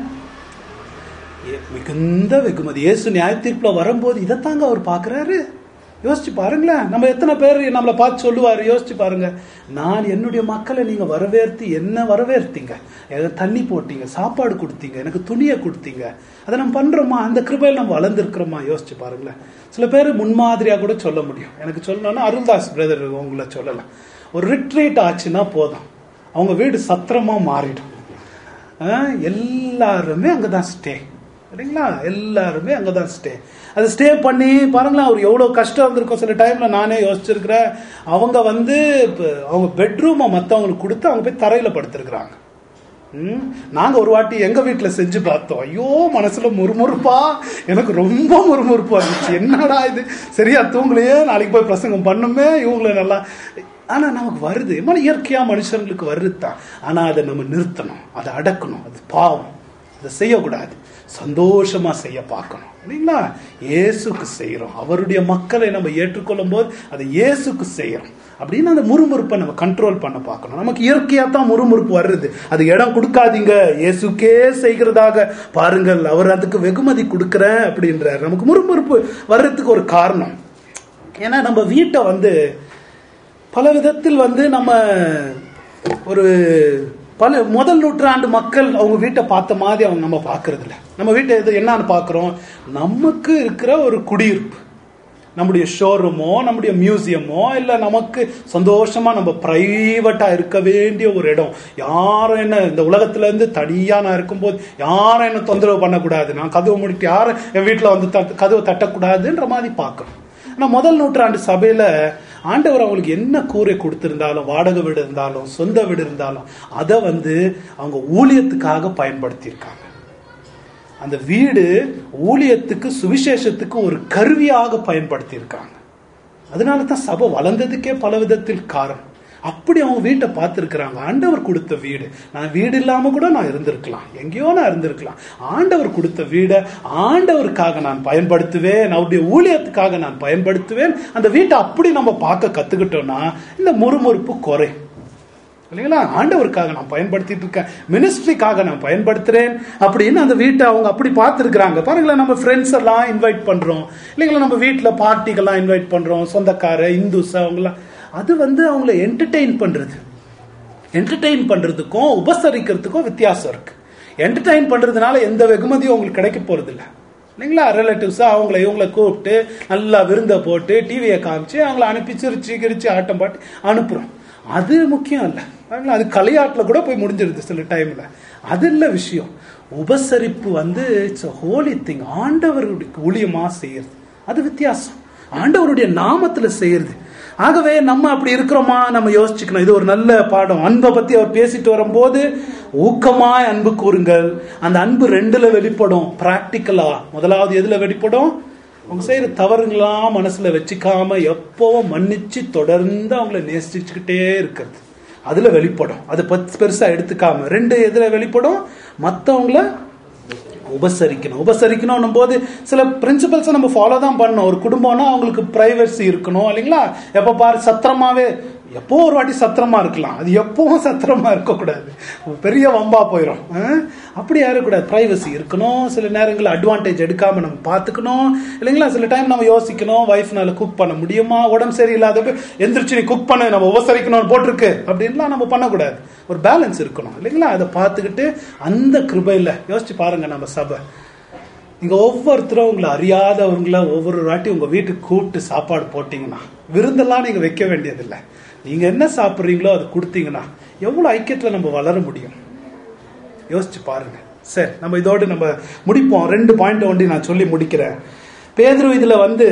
ஏ- மிகுந்த வெகுமதி இயேசு நியாயத்தீர்ப்புல வரும்போது இதைத்தாங்க அவர் பார்க்கறாரு யோசிச்சு பாருங்களேன் நம்ம எத்தனை பேர் நம்மளை பார்த்து சொல்லுவாரு யோசிச்சு பாருங்க நான் என்னுடைய மக்களை நீங்க வரவேற்று என்ன வரவேற்றீங்க எனக்கு தண்ணி போட்டீங்க சாப்பாடு கொடுத்தீங்க எனக்கு துணியை கொடுத்தீங்க அதை நம்ம பண்றோமா அந்த கிருபையில் நம்ம வளர்ந்துருக்கிறோமா யோசிச்சு பாருங்களேன் சில பேர் முன்மாதிரியா கூட சொல்ல முடியும் எனக்கு சொல்லணும்னா அருள்தாஸ் பிரதர் உங்களை சொல்லலாம் ஒரு ரிட்ரீட் ஆச்சுன்னா போதும் அவங்க வீடு சத்திரமா மாறிடும் ஆஹ், எல்லாருமே அங்கதான் ஸ்டே சரிங்களா எல்லாருமே அங்கதான் ஸ்டே அது ஸ்டே பண்ணி பாருங்களேன் அவர் எவ்வளவு கஷ்டம் இருந்திருக்கும் சில டைம்ல நானே யோசிச்சிருக்கிறேன் அவங்க வந்து இப்ப அவங்க பெட்ரூமை மத்தவங்களுக்கு கொடுத்து அவங்க போய் தரையில படுத்திருக்கிறாங்க ம், நாங்க ஒரு வாட்டி எங்க வீட்டுல செஞ்சு பார்த்தோம் ஐயோ மனசுல முறுமுறுப்பா எனக்கு ரொம்ப முறுமுறுப்பா இருந்துச்சு என்னடா இது சரியா தூங்கலையே நாளைக்கு போய் பிரசங்கம் பண்ணுமே இவங்கள நல்லா ஆனா நமக்கு வருது மன இயற்கையா மனுஷங்களுக்கு வருதுதான் ஆனா அதை நம்ம நிறுத்தணும் அதை அடக்கணும் அது பாவம் அதை செய்யக்கூடாது சந்தோஷமா செய்ய பார்க்கணும் இல்லைங்களா இயேசுக்கு செய்யறோம் அவருடைய மக்களை நம்ம ஏற்றுக்கொள்ளும் போது அதை இயேசுக்கு செய்யறோம் அப்படின்னு அந்த முறுமுறுப்பை நம்ம கண்ட்ரோல் பண்ண பார்க்கணும் நமக்கு இயற்கையா தான் முறுமுறுப்பு வருது அது இடம் கொடுக்காதீங்க இயேசுக்கே செய்கிறதாக பாருங்கள் அவர் அதுக்கு வெகுமதி கொடுக்கிறேன் அப்படின்றார் நமக்கு முறுமுறுப்பு வர்றதுக்கு ஒரு காரணம் ஏன்னா நம்ம வீட்டை வந்து பல விதத்தில் வந்து நம்ம ஒரு பல முதல் நூற்றாண்டு மக்கள் அவங்க வீட்டை பார்த்த மாதிரி அவங்க நம்ம பார்க்கறது இல்ல நம்ம வீட்டை எது என்னன்னு பார்க்குறோம் நமக்கு இருக்கிற ஒரு குடியிருப்பு நம்முடைய ஷோரூமோ நம்முடைய மியூசியமோ இல்லை நமக்கு சந்தோஷமா நம்ம பிரைவேட்டா இருக்க வேண்டிய ஒரு இடம் யாரும் என்ன இந்த உலகத்துல இருந்து தனியா நான் இருக்கும்போது யாரும் என்ன தொந்தரவு பண்ணக்கூடாது நான் கதவை முடிட்டு யாரும் என் வீட்டில் வந்து தட்டு- கதவை தட்டக்கூடாதுன்ற மாதிரி பார்க்கணும் ஆனா முதல் நூற்றாண்டு சபையில ஆண்டவர் அவங்களுக்கு என்ன கூரை கொடுத்திருந்தாலும் வாடகை வீடு இருந்தாலும் சொந்த வீடு இருந்தாலும் அதை வந்து அவங்க ஊழியத்துக்காக பயன்படுத்தியிருக்காங்க அந்த வீடு ஊழியத்துக்கு சுவிசேஷத்துக்கு ஒரு கருவியாக பயன்படுத்தியிருக்காங்க அதனால தான் சபை வளர்ந்ததுக்கே பல விதத்தில் காரணம் அப்படி அவங்க வீட்டை பார்த்துருக்குறாங்க ஆண்டவர் கொடுத்த வீடு நான் வீடு இல்லாம கூட நான் இருந்திருக்கலாம் எங்கேயோ நான் இருந்திருக்கலாம் ஆண்டவர் கொடுத்த வீடை ஆண்டவருக்காக நான் பயன்படுத்துவேன் அவருடைய ஊழியத்துக்காக நான் பயன்படுத்துவேன் அந்த வீட்டை அப்படி நம்ம பார்க்க கத்துக்கிட்டோம்னா இந்த முறுமுறுப்பு குறையும் இல்லைங்களா ஆண்டவருக்காக நான் பயன்படுத்திட்டு இருக்கேன் மினிஸ்ட்ரிக்காக நான் பயன்படுத்துறேன் அப்படின்னு அந்த வீட்டை அவங்க அப்படி பார்த்துருக்குறாங்க பாருங்களேன் நம்ம ஃப்ரெண்ட்ஸ் எல்லாம் இன்வைட் பண்றோம் இல்லைங்களா நம்ம வீட்டில் பார்ட்டிக்கெல்லாம் இன்வைட் பண்றோம் சொந்தக்கார இந்துஸ் அவங்களாம் அது வந்து அவங்கள என்டர்டெயின் பண்றது என்டர்டெயின் பண்றதுக்கும் உபசரிக்கிறதுக்கும் வித்தியாசம் இருக்கு என்டர்டெயின் பண்றதுனால எந்த வெகுமதியும் உங்களுக்கு கிடைக்க போறது இல்ல இல்லைங்களா ரிலேட்டிவ்ஸா அவங்கள இவங்களை கூப்பிட்டு நல்லா விருந்தை போட்டு டிவியை காமிச்சு அவங்கள அனுப்பி சிரிச்சு கிரிச்சு ஆட்டம் பாட்டு அனுப்புறோம் அது முக்கியம் இல்லை பாருங்களா, அது கலையாட்டில் கூட போய் முடிஞ்சிருது சில டைம்ல அது இல்லை விஷயம் உபசரிப்பு வந்து இட்ஸ் ஹோலி திங் ஆண்டவருடைய ஊழியமா செய்யறது அது வித்தியாசம் ஆண்டவருடைய நாமத்துல செய்யறது ஆகவே நம்ம அப்படி இருக்கிறோமா நம்ம யோசிச்சுக்கணும் இது ஒரு நல்ல பாடம் அன்பை பத்தி அவர் பேசிட்டு வரும்போது ஊக்கமாய் அன்பு கூறுங்கள் அந்த அன்பு ரெண்டுல வெளிப்படும் பிராக்டிக்கலா முதலாவது எதுல வெளிப்படும் அவங்க செய்யற தவறுங்களாம் மனசுல வச்சுக்காம எப்பவும் மன்னிச்சு தொடர்ந்து அவங்கள நேசிச்சுக்கிட்டே இருக்கிறது அதுல வெளிப்படும் அது பத்து பெருசா எடுத்துக்காம ரெண்டு எதுல வெளிப்படும் மத்தவங்கள உபசரிக்கணும் உபசரிக்கணும் போது சில பிரின்சிபல்ஸை நம்ம ஃபாலோ தான் பண்ணணும் ஒரு குடும்பம்னா அவங்களுக்கு பிரைவசி இருக்கணும் இல்லைங்களா எப்ப பாரு சத்திரமாவே எப்போ ஒரு வாட்டி சத்திரமா இருக்கலாம் அது எப்பவும் சத்திரமா இருக்கக்கூடாது பெரிய வம்பா போயிடும் அஹ்? அப்படி இருக்கக்கூடாது பிரைவசி இருக்கணும் சில நேரங்களில் அட்வான்டேஜ் எடுக்காம நம்ம பார்த்துக்கணும் இல்லைங்களா சில டைம் நம்ம யோசிக்கணும் ஒய்ஃப்னால குக் பண்ண முடியுமா உடம்பு சரியில்லாதப்ப எந்திரிச்சு நீ குக் பண்ண நம்ம உபசரிக்கணும்னு போட்டிருக்கு அப்படின்லாம் நம்ம பண்ணக்கூடாது ஒரு பேலன்ஸ் இருக்கணும் இல்லைங்களா அதை பார்த்துக்கிட்டு அந்த கிருபையில் யோசிச்சு பாருங்க நம்ம சபை நீங்க ஒவ்வொருத்தரும் உங்களை அறியாதவங்கள ஒவ்வொரு வாட்டி உங்க வீட்டுக்கு கூப்பிட்டு சாப்பாடு போட்டீங்கன்னா விருந்தெல்லாம் நீங்க வைக்க வேண்டியதில்லை நீங்க என்ன சாப்பிட்றீங்களோ அது கொடுத்தீங்கன்னா எவ்வளவு ஐக்கியத்துல நம்ம வளர முடியும் யோசிச்சு பாருங்க சரி நம்ம இதோடு நம்ம முடிப்போம் ரெண்டு பாயிண்ட் ஒண்டி நான் சொல்லி முடிக்கிறேன் பேதுரு இதுல வந்து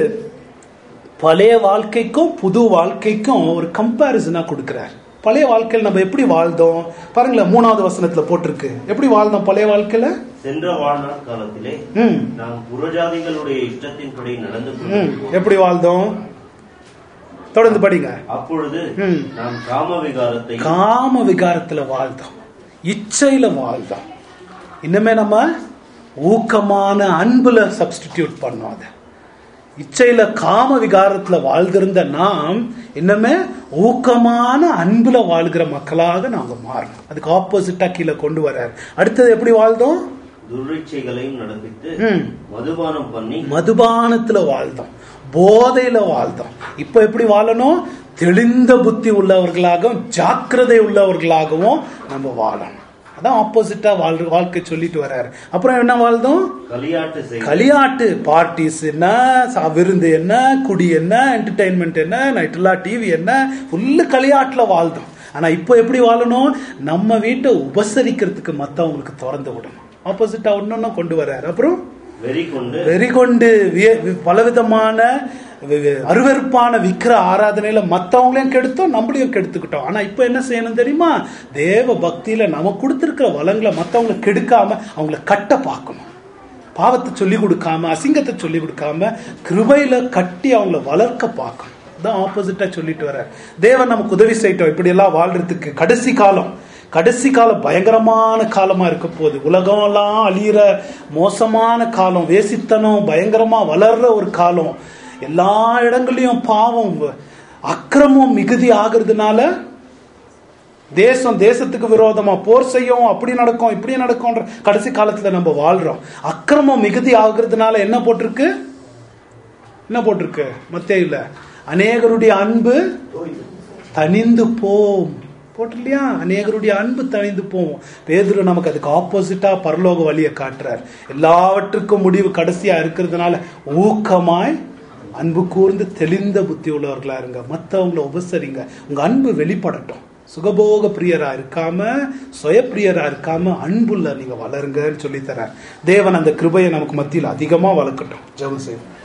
பழைய வாழ்க்கைக்கும் புது வாழ்க்கைக்கும் ஒரு கம்பேரிசனா கொடுக்கிறார் பழைய வாழ்க்கையில் நம்ம எப்படி வாழ்ந்தோம் பாருங்களேன் மூணாவது வசனத்துல போட்டிருக்கு எப்படி வாழ்ந்தோம் பழைய வாழ்க்கையில சென்ற வாழ்நாள் காலத்திலே ம் நாம் புறஜாதிகளுடைய இஷ்டத்தின்படி நடந்து ம் கொண்டிருப்போம். எப்படி வாழ்ந்தோம் தொடர்ந்து படிங்க அப்பொழுது ம். நாம் காம விகாரத்தை காம விகாரத்துல வாழ்ந்தோம் இச்சையில வாழ்ந்தோம் இன்னுமே நம்ம ஊக்கமான அன்புல சப்ஸ்டிடியூட் பண்ணோம் அதை இச்சையில காம விகாரத்துல வாழ்ந்திருந்த நாம் இன்னுமே ஊக்கமான அன்புல வாழ்கிற மக்களாக நாங்க மாறணும் அதுக்கு ஆப்போசிட்டா கீழே கொண்டு வர்றாரு அடுத்தது எப்படி வாழ்ந்தோம் துரிச்சைகளையும் நடப்பித்து ம். மதுபானம் பண்ணி மதுபானத்துல வாழ்ந்தோம் போதையில வாழ்ந்தோம் இப்ப எப்படி வாழணும் தெளிந்த புத்தி உள்ளவர்களாகவும் ஜாக்கிரதை உள்ளவர்களாகவும் நம்ம வாழணும் அதான் ஆப்போசிட்டா வாழ்ற வாழ்க்கை சொல்லிட்டு வர்றாரு அப்புறம் என்ன வாழ்ந்தோம் களியாட்டு செய்து களியாட்டு பார்ட்டிஸ் என்ன சா- விருந்து என்ன குடி என்ன என்டர்டைன்மெண்ட் என்ன நைட்லாம் டிவி என்ன ஃபுல்லு களியாட்டுல வாழ்ந்தோம் ஆனா இப்போ எப்படி வாழணும் நம்ம வீட்டை உபசரிக்கிறதுக்கு மத்தவங்களுக்கு திறந்து விடணும் ஆப்போசிட்டா ஒன்னொன்னு கொண்டு வர்றாரு அப்புறம் வெறி கொண்டு வெறி கொண்டு விய- வி- பலவிதமான வி- வி- அருவருப்பான விக்கிர ஆராதனையில மத்தவங்களையும் கெடுத்தோம் நம்மளையும் கெடுத்துக்கிட்டோம் ஆனா இப்ப என்ன செய்யணும் தெரியுமா தேவ பக்தியில நம்ம கொடுத்திருக்கிற வளங்களை மத்தவங்களை கெடுக்காம அவங்கள கட்ட பார்க்கணும் பாவத்தை சொல்லி கொடுக்காம அசிங்கத்தை சொல்லி கொடுக்காம கிருபையில கட்டி அவங்கள வளர்க்க பார்க்கணும் தான் ஆப்போசிட்டா சொல்லிட்டு வர தேவன் நமக்கு உதவி செய்யட்டும் இப்படி எல்லாம் வாழ்றதுக்கு கடைசி காலம் கடைசி காலம் பயங்கரமான காலமா இருக்க போகுது உலகம்லாம் அழியிற மோசமான காலம் வேசித்தனம் பயங்கரமா வளர்ற ஒரு காலம் எல்லா இடங்களையும் பாவம் அக்கிரமம் மிகுதி ஆகுறதுனால தேசம் தேசத்துக்கு விரோதமா போர் செய்யும் அப்படி நடக்கும் இப்படி நடக்கும்ன்ற கடைசி காலத்துல நம்ம வாழ்றோம் அக்கிரமம் மிகுதி ஆகுறதுனால என்ன போட்டிருக்கு என்ன போட்டிருக்கு மத்தேயுல அநேகருடைய அன்பு தனிந்து போம் போட்டு இல்லையா அநேகருடைய அன்பு தனிந்து போம் பேதுரு நமக்கு அதுக்கு ஆப்போசிட்டா பரலோக வழியை காட்டுறார் எல்லாவற்றுக்கும் முடிவு கடைசியா இருக்கிறதுனால ஊக்கமாய் அன்பு கூர்ந்து தெளிந்த புத்தி உள்ளவர்களா இருங்க மத்தவங்கள உபசரிங்க உங்க அன்பு வெளிப்படட்டும் சுகபோக பிரியரா இருக்காம சுயப்பிரியரா இருக்காம அன்புள்ள நீங்க வளருங்கன்னு சொல்லி தரார் தேவன் அந்த கிருபையை நமக்கு மத்தியில் அதிகமா வளர்க்கட்டும் ஜெபம் செய்வோம்